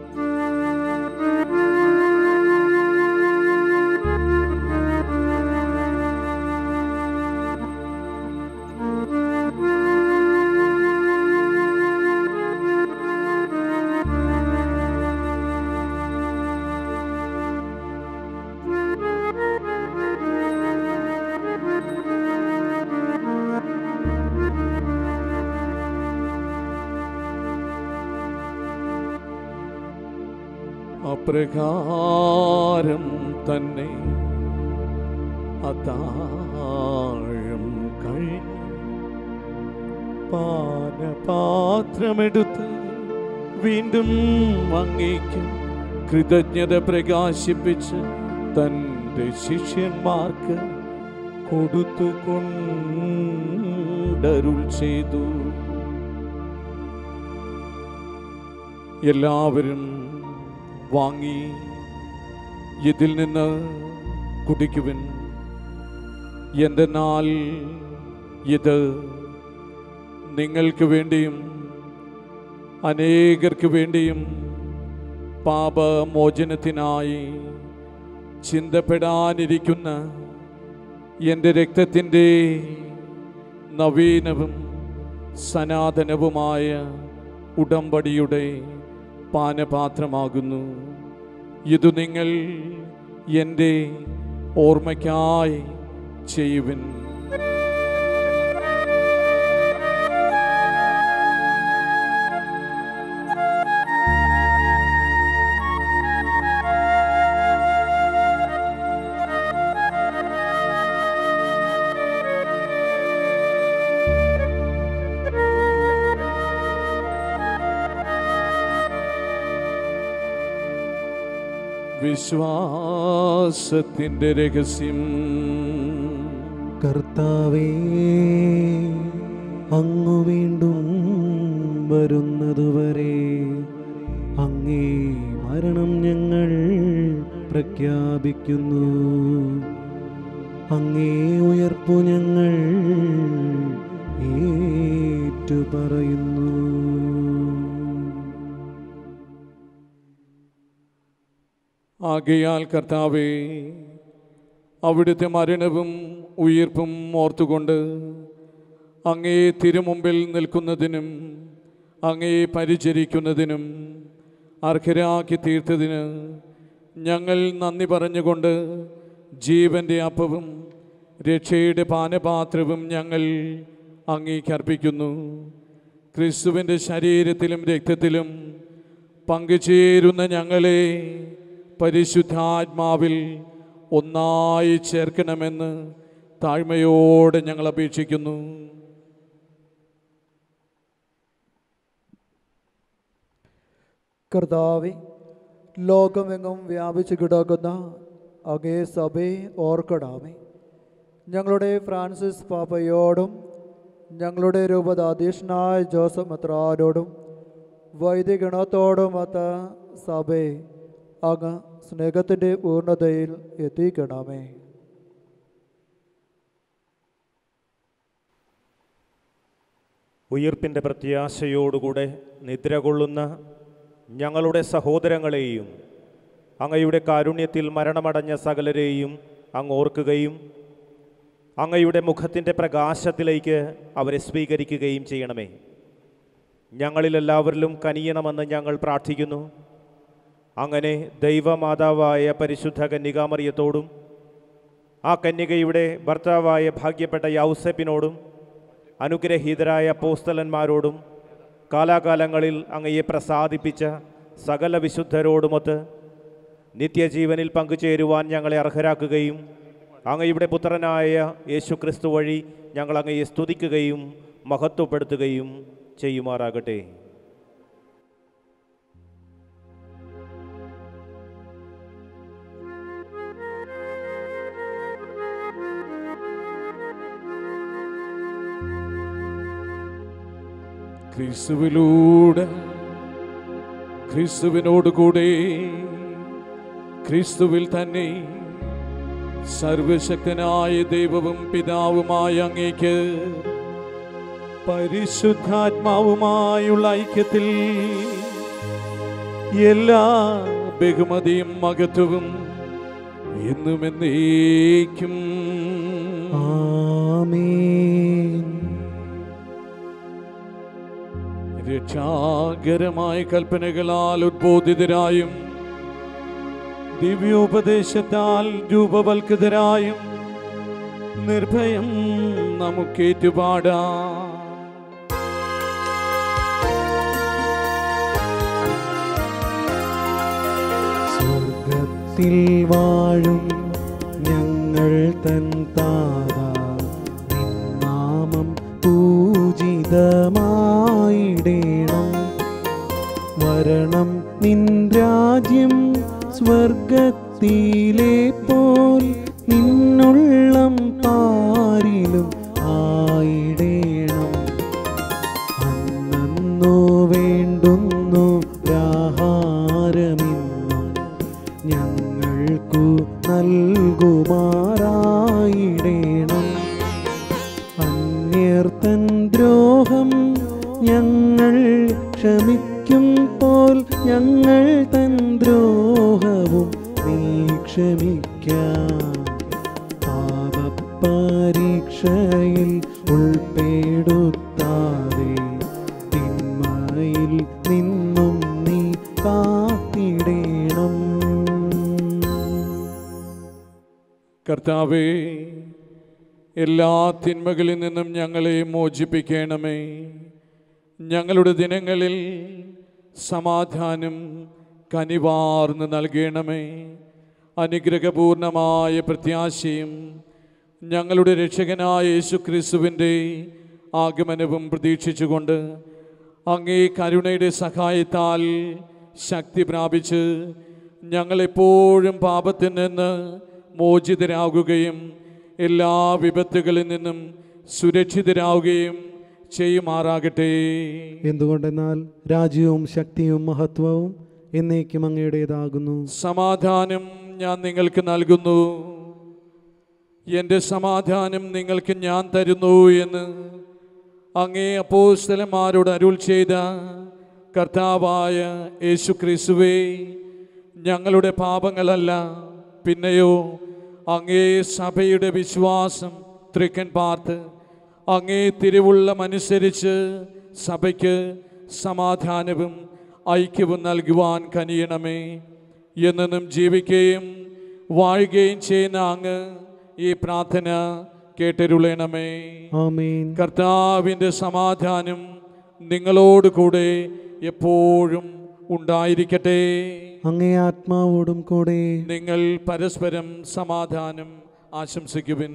അപ്രകാരം തന്നെ അത്താഴം കഴിഞ്ഞ് പാനപാത്രമെടുത്ത് വീണ്ടും അങ്ങേക്ക് കൃതജ്ഞത പ്രകാശിപ്പിച്ച് തൻ്റെ ശിഷ്യന്മാർക്ക് കൊടുത്തു കൊണ്ടരുൾ ചെയ്തു എല്ലാവരും വാങ്ങി ഇതിൽ നിന്ന് കുടിക്കുവിൻ എന്തെന്നാൽ ഇത് നിങ്ങൾക്ക് വേണ്ടിയും അനേകർക്ക് വേണ്ടിയും പാപമോചനത്തിനായി ചിന്തപ്പെടാനിരിക്കുന്ന എൻ്റെ രക്തത്തിൻ്റെ നവീനവും സനാതനവുമായ ഉടമ്പടിയുടെ പാനപാത്രമാകുന്നു ഇത് നിങ്ങൾ എൻ്റെ ഓർമ്മയ്ക്കായി ചെയ്യുവിൻ വിശ്വാസത്തിൻ്റെ രഹസ്യം കർത്താവേ അങ്ങു വീണ്ടും വരുന്നതുവരെ അങ്ങേ മരണം ഞങ്ങൾ പ്രഖ്യാപിക്കുന്നു അങ്ങേ ഉയർപ്പു ഞങ്ങൾ ഏറ്റുപറയുന്നു ആകയാൽ കർത്താവേ അവിടുത്തെ മരണവും ഉയിർപ്പും ഓർത്തുകൊണ്ട് അങ്ങേ തിരുമുമ്പിൽ നിൽക്കുന്നതിനും അങ്ങേ പരിചരിക്കുന്നതിനും അർഹരാക്കി തീർത്തതിന് ഞങ്ങൾ നന്ദി പറഞ്ഞുകൊണ്ട് ജീവൻ്റെ അപ്പവും രക്ഷയുടെ പാനപാത്രവും ഞങ്ങൾ അങ്ങേക്ക് അർപ്പിക്കുന്നു ക്രിസ്തുവിൻ്റെ ശരീരത്തിലും രക്തത്തിലും പങ്കുചേരുന്ന ഞങ്ങളെ പരിശുദ്ധാത്മാവിൽ ഒന്നായി ചേർക്കണമെന്ന് താഴ്മയോടെ ഞങ്ങൾ അപേക്ഷിക്കുന്നു കർത്താവെ ലോകമെങ്ങും വ്യാപിച്ചു കിടക്കുന്ന അങ്ങേ സഭയെ ഓർക്കണമേ ഞങ്ങളുടെ ഫ്രാൻസിസ് പാപ്പയോടും ഞങ്ങളുടെ രൂപതാധീശനായ ജോസഫ് മെത്രാനോടും വൈദികണത്തോടുമൊത്ത സഭയെ അങ്ങ് സ്നേഹത്തിൻ്റെ പൂർണ്ണതയിൽ എത്തിക്കണമേ ഉയിർപ്പിൻ്റെ പ്രത്യാശയോടുകൂടെ നിദ്ര കൊള്ളുന്ന ഞങ്ങളുടെ സഹോദരങ്ങളെയും അങ്ങയുടെ കാരുണ്യത്തിൽ മരണമടഞ്ഞ സകലരെയും അങ്ങ് ഓർക്കുകയും അങ്ങയുടെ മുഖത്തിൻ്റെ പ്രകാശത്തിലേക്ക് അവരെ സ്വീകരിക്കുകയും ചെയ്യണമേ ഞങ്ങളിലെല്ലാവരിലും കനിയണമെന്ന് ഞങ്ങൾ പ്രാർത്ഥിക്കുന്നു അങ്ങനെ ദൈവമാതാവായ പരിശുദ്ധ കന്യകാമറിയത്തോടും ആ കന്യകയുടെ ഭർത്താവായ ഭാഗ്യപ്പെട്ട യൗസപ്പിനോടും അനുഗ്രഹീതരായ പോസ്തലന്മാരോടും കാലാകാലങ്ങളിൽ അങ്ങയെ പ്രസാദിപ്പിച്ച സകല വിശുദ്ധരോടുമൊത്ത് നിത്യജീവനിൽ പങ്കുചേരുവാൻ ഞങ്ങളെ അർഹരാക്കുകയും അങ്ങയുടെ പുത്രനായ യേശുക്രിസ്തു വഴി ഞങ്ങൾ അങ്ങയെ സ്തുതിക്കുകയും മഹത്വപ്പെടുത്തുകയും ചെയ്യുമാറാകട്ടെ ക്രിസ്തുവിലൂടെ ക്രിസ്തുവിനോട് കൂടെ ക്രിസ്തുവിൽ തന്നെ സർവശക്തനായ ദൈവവും പിതാവുമായ അങ്ങേക്ക് പരിശുദ്ധാത്മാവുമായുള്ള ഐക്യത്തിൽ എല്ലാ ബഹുമതിയും മഹത്വവും എന്നും എന്നേക്കും ആമേൻ രക്ഷാകരമായ കൽപ്പനകളാൽ ഉദ്ബോധിതരായും ദിവ്യോപദേശത്താൽ രൂപവൽകൃതരായും നിർഭയം നമുക്കേറ്റുപാടാം സ്വർഗത്തിൽ വാഴും ഞങ്ങൾ തൻ താത നിന്നാമം പൂജിതമായിടേണം വരണം നിൻ രാജ്യം സ്വർഗത്തിലെ പോൽ നിന്നുള്ളം പാരിലും ആയിടേണം അന്നു വേണ്ടുന്നു ആഹാരമിന്നും ഞങ്ങൾക്കു നൽകുമാറായിടേണം അന്യർത്തൻ ദ്രോഹം ഞങ്ങൾ ക്ഷമിക്കും പോൽ ഞങ്ങൾ തൻ ദ്രോഹവും നീ ക്ഷമിക്കാം പാപപരീക്ഷയിൽ ഉൾപ്പെടുത്താതെ തിന്മയിൽ നിന്നും നീ കാത്തിടേണം കർത്താവേ എല്ലാ തിന്മകളിൽ നിന്നും ഞങ്ങളെ മോചിപ്പിക്കണമേ ഞങ്ങളുടെ ദിനങ്ങളിൽ സമാധാനം കനിവാർന്ന് നൽകണമേ അനുഗ്രഹപൂർണമായ പ്രത്യാശയും ഞങ്ങളുടെ രക്ഷകനായ യേശുക്രിസ്തുവിൻ്റെ ആഗമനവും പ്രതീക്ഷിച്ചുകൊണ്ട് അങ്ങേ കരുണയുടെ സഹായത്താൽ ശക്തി പ്രാപിച്ച് ഞങ്ങളെപ്പോഴും പാപത്തിൽ നിന്ന് മോചിതരാകുകയും എല്ലാ വിപത്തുകളിൽ നിന്നും സുരക്ഷിതരാകുകയും ചെയ്യുമാറാകട്ടെ എന്തുകൊണ്ടെന്നാൽ രാജ്യവും ശക്തിയും മഹത്വവും എന്നേക്കും അങ്ങയുടേതാകുന്നു സമാധാനം ഞാൻ നിങ്ങൾക്ക് നൽകുന്നു എൻ്റെ സമാധാനം നിങ്ങൾക്ക് ഞാൻ തരുന്നു എന്ന് അങ്ങേ അപ്പോസ്തലന്മാരോട് അരുൾ ചെയ്ത കർത്താവായ യേശു ക്രിസ്തുവേ ഞങ്ങളുടെ പാപങ്ങളല്ല പിന്നെയോ അങ്ങേ സഭയുടെ വിശ്വാസം തൃക്കൻ പാർത്ത് അങ്ങേ തിരുവുള്ളമനുസരിച്ച് സഭയ്ക്ക് സമാധാനവും ഐക്യവും നൽകുവാൻ കനിയണമേ എന്നെന്നും ജീവിക്കുകയും വാഴുകയും ചെയ്യുന്ന അങ്ങ് ഈ പ്രാർത്ഥന കേട്ടരുളണമേ ആമേൻ കർത്താവിൻ്റെ സമാധാനം നിങ്ങളോട് കൂടെ എപ്പോഴും ഉണ്ടായിരിക്കട്ടെ അങ്ങേ ആത്മാവോടും കൂടെ നിങ്ങൾ പരസ്പരം സമാധാനം ആശംസിക്കുവിൻ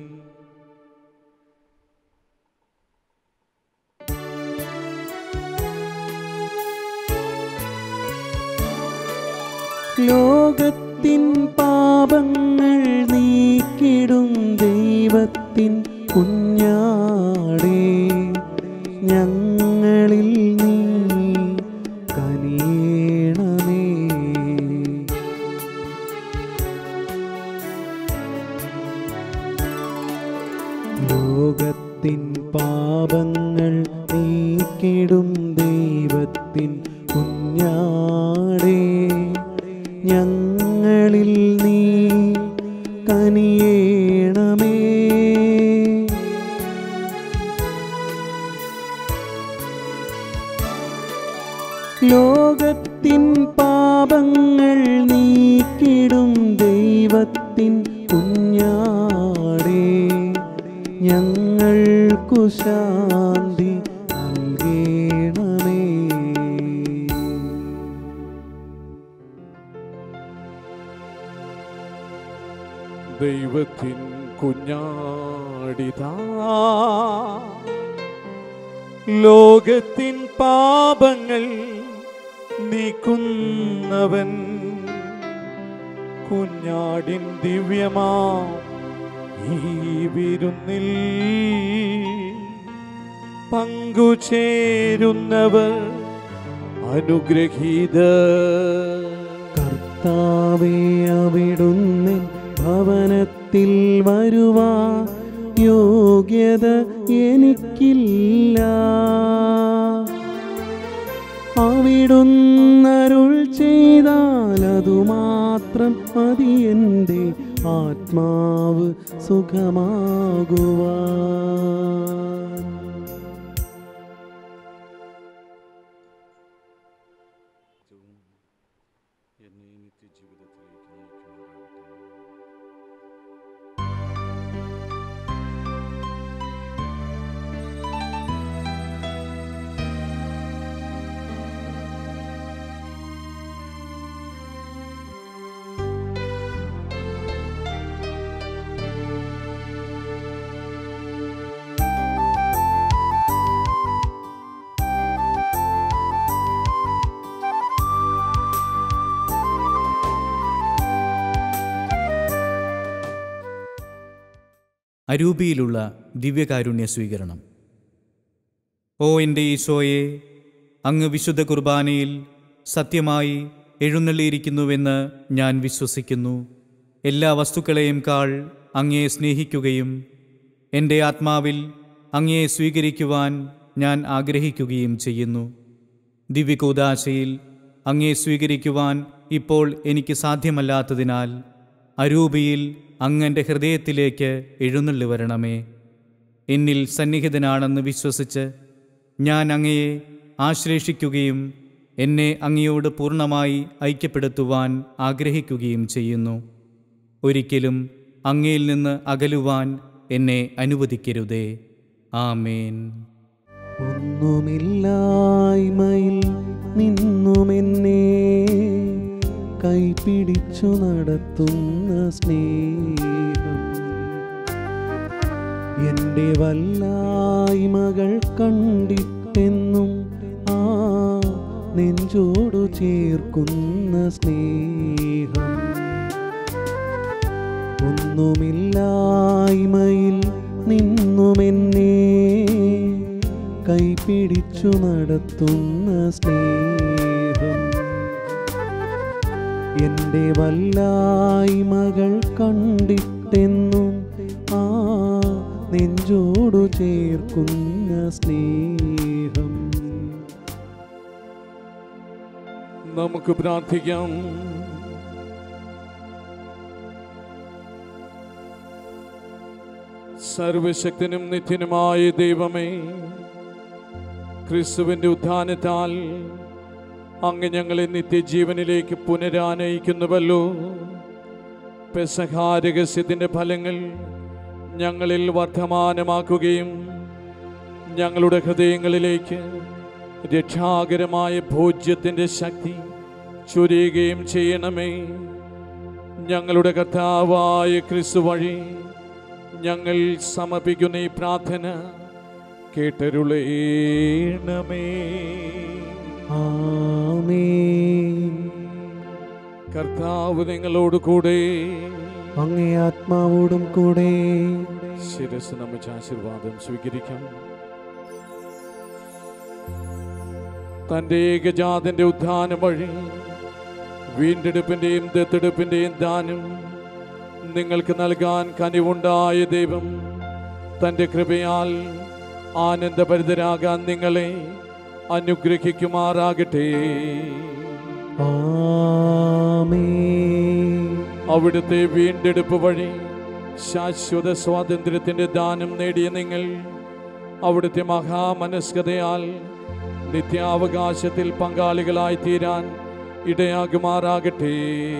ലോകത്തിൻ പാപങ്ങൾ നീക്കിടും ദൈവത്തിൻ കുഞ്ഞാടേ ഞങ്ങളിൽ നീ കനിയണമേ ലോകത്തിൻ പാപങ്ങൾ നീക്കിടും ദൈവത്തിൻ കുഞ്ഞാടേ ഞങ്ങളിൽ നീ കനിയേണമേ ലോകത്തിൻ പാപങ്ങൾ നീക്കിടും ദൈവത്തിൻ കുഞ്ഞാടേ ഞങ്ങൾക്കു ശാന്തി നൽകേണമേ ദൈവത്തിൻ കുഞ്ഞാടിതാ ലോകത്തിൻ പാപങ്ങൾ നീക്കുന്നവൻ കുഞ്ഞാടിൻ ദിവ്യമാ ഈ വിരുന്നിൽ പങ്കുചേരുന്നവർ അനുഗ്രഹീത കർത്താവേ അവിടുന്ന് ഭവനത്തിൽ വരുവാ യോഗ്യത എനിക്കില്ല അവിടുന്നരുൾ ചെയ്താൽ അതുമാത്രം മതി എൻ്റെ ആത്മാവ് സുഖമാകുവാൻ അരൂപിയിലുള്ള ദിവ്യകാരുണ്യ സ്വീകരണം ഓ എൻ്റെ ഈശോയെ അങ്ങ് വിശുദ്ധ കുർബാനയിൽ സത്യമായി എഴുന്നള്ളിയിരിക്കുന്നുവെന്ന് ഞാൻ വിശ്വസിക്കുന്നു എല്ലാ വസ്തുക്കളെയും കാൾ അങ്ങയെ സ്നേഹിക്കുകയും എൻ്റെ ആത്മാവിൽ അങ്ങയെ സ്വീകരിക്കുവാൻ ഞാൻ ആഗ്രഹിക്കുകയും ചെയ്യുന്നു ദിവ്യകൂദാശയിൽ അങ്ങയെ സ്വീകരിക്കുവാൻ ഇപ്പോൾ എനിക്ക് സാധ്യമല്ലാത്തതിനാൽ അരൂപിയിൽ അങ്ങൻ്റെ ഹൃദയത്തിലേക്ക് എഴുന്നള്ളി വരണമേ എന്നിൽ സന്നിഹിതനാണെന്ന് വിശ്വസിച്ച് ഞാൻ അങ്ങയെ ആശ്ലേഷിക്കുകയും എന്നെ അങ്ങയോട് പൂർണ്ണമായി ഐക്യപ്പെടുത്തുവാൻ ആഗ്രഹിക്കുകയും ചെയ്യുന്നു ഒരിക്കലും അങ്ങയിൽ നിന്ന് അകലുവാൻ എന്നെ അനുവദിക്കരുതേ ആമേൻ ഒന്നുമില്ലായ്മയിൽ നിന്നുമെന്നെ കൈപിടിച്ചു നടത്തുന്ന സ്നേഹം എൻ്റെ വല്ലായ്മകൾ കണ്ടിട്ടെന്നും ആ നെഞ്ചോടു ചേർക്കുന്ന സ്നേഹം ഒന്നുമില്ലായ്മയിൽ നിന്നുമെന്നെ കൈപിടിച്ചു നടത്തുന്ന സ്നേഹം എൻ്റെ വല്ലായ്മകൾ കണ്ടിട്ടെന്നും ആ നെഞ്ചോടു ചേർക്കുന്ന സ്നേഹം നമുക്ക് പ്രാർത്ഥിക്കാം സർവശക്തനും നിത്യനുമായ ദൈവമേ ക്രിസ്തുവിൻ്റെ ഉത്ഥാനത്താൽ അങ്ങ് ഞങ്ങളെ നിത്യജീവനിലേക്ക് പുനരാനയിക്കുന്നുവല്ലോ പെസഹാരഹസ്യത്തിൻ്റെ ഫലങ്ങൾ ഞങ്ങളിൽ വർദ്ധമാനമാക്കുകയും ഞങ്ങളുടെ ഹൃദയങ്ങളിലേക്ക് രക്ഷാകരമായ ഭോജ്യത്തിൻ്റെ ശക്തി ചൊരിയുകയും ചെയ്യണമേ ഞങ്ങളുടെ കർത്താവായ ക്രിസ്തു വഴി ഞങ്ങൾ സമർപ്പിക്കുന്ന ഈ പ്രാർത്ഥന കേട്ടരുളേണമേ ആമേൻ കർത്താവ് നിങ്ങളോട് കൂടെ അങ്ങേ ആത്മാവോടും കൂടെ ശിരസ് നമിച്ച് ആശീർവാദം സ്വീകരിക്കാം തൻ്റെ ഏകജാതന്റെ ഉത്ഥാനം വഴി വീണ്ടെടുപ്പിന്റെയും ദത്തെടുപ്പിന്റെയും ദാനം നിങ്ങൾക്ക് നൽകാൻ കനിവുണ്ടായ ദൈവം തൻ്റെ കൃപയാൽ ആനന്ദഭരിതരാകാൻ നിങ്ങളെ അനുഗ്രഹിക്കുമാറാകട്ടെ ആമേൻ അവിടുത്തെ വീണ്ടെടുപ്പ് വഴി ശാശ്വത സ്വാതന്ത്ര്യത്തിന്റെ ദാനം നേടിയ നിങ്ങൾ അവിടുത്തെ മഹാമനസ്കതയാൽ നിത്യാവകാശത്തിൽ പങ്കാളികളായി തീരാൻ ഇടയാകുമാറാകട്ടെ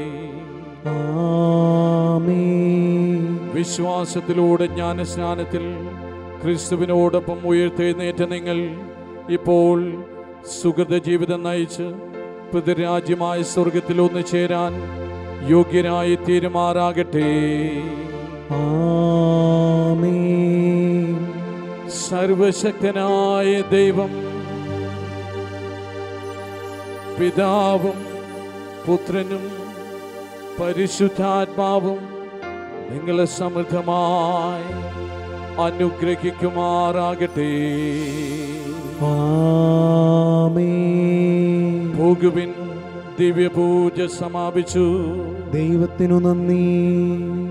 ആമേൻ വിശ്വാസത്തിലൂടെ ജ്ഞാനസ്നാനത്തിൽ ക്രിസ്തുവിനോടൊപ്പം ഉയർത്തെഴുന്നേറ്റ നിങ്ങൾ ഇപ്പോൾ സുഗത ജീവിതം നയിച്ച് പിതൃരാജ്യമായ സ്വർഗത്തിൽ ഒന്ന് ചേരാൻ യോഗ്യരായി തീരുമാറാകട്ടെ ആമേൻ സർവശക്തനായ ദൈവം പിതാവും പുത്രനും പരിശുദ്ധാത്മാവും നിങ്ങളെ സമൃദ്ധമായി അനുഗ്രഹിക്കുമാറാകട്ടെ ആമേൻ പോകുവിൻ ദിവ്യപൂജ സമാപിച്ചു ദൈവത്തിനു നന്ദി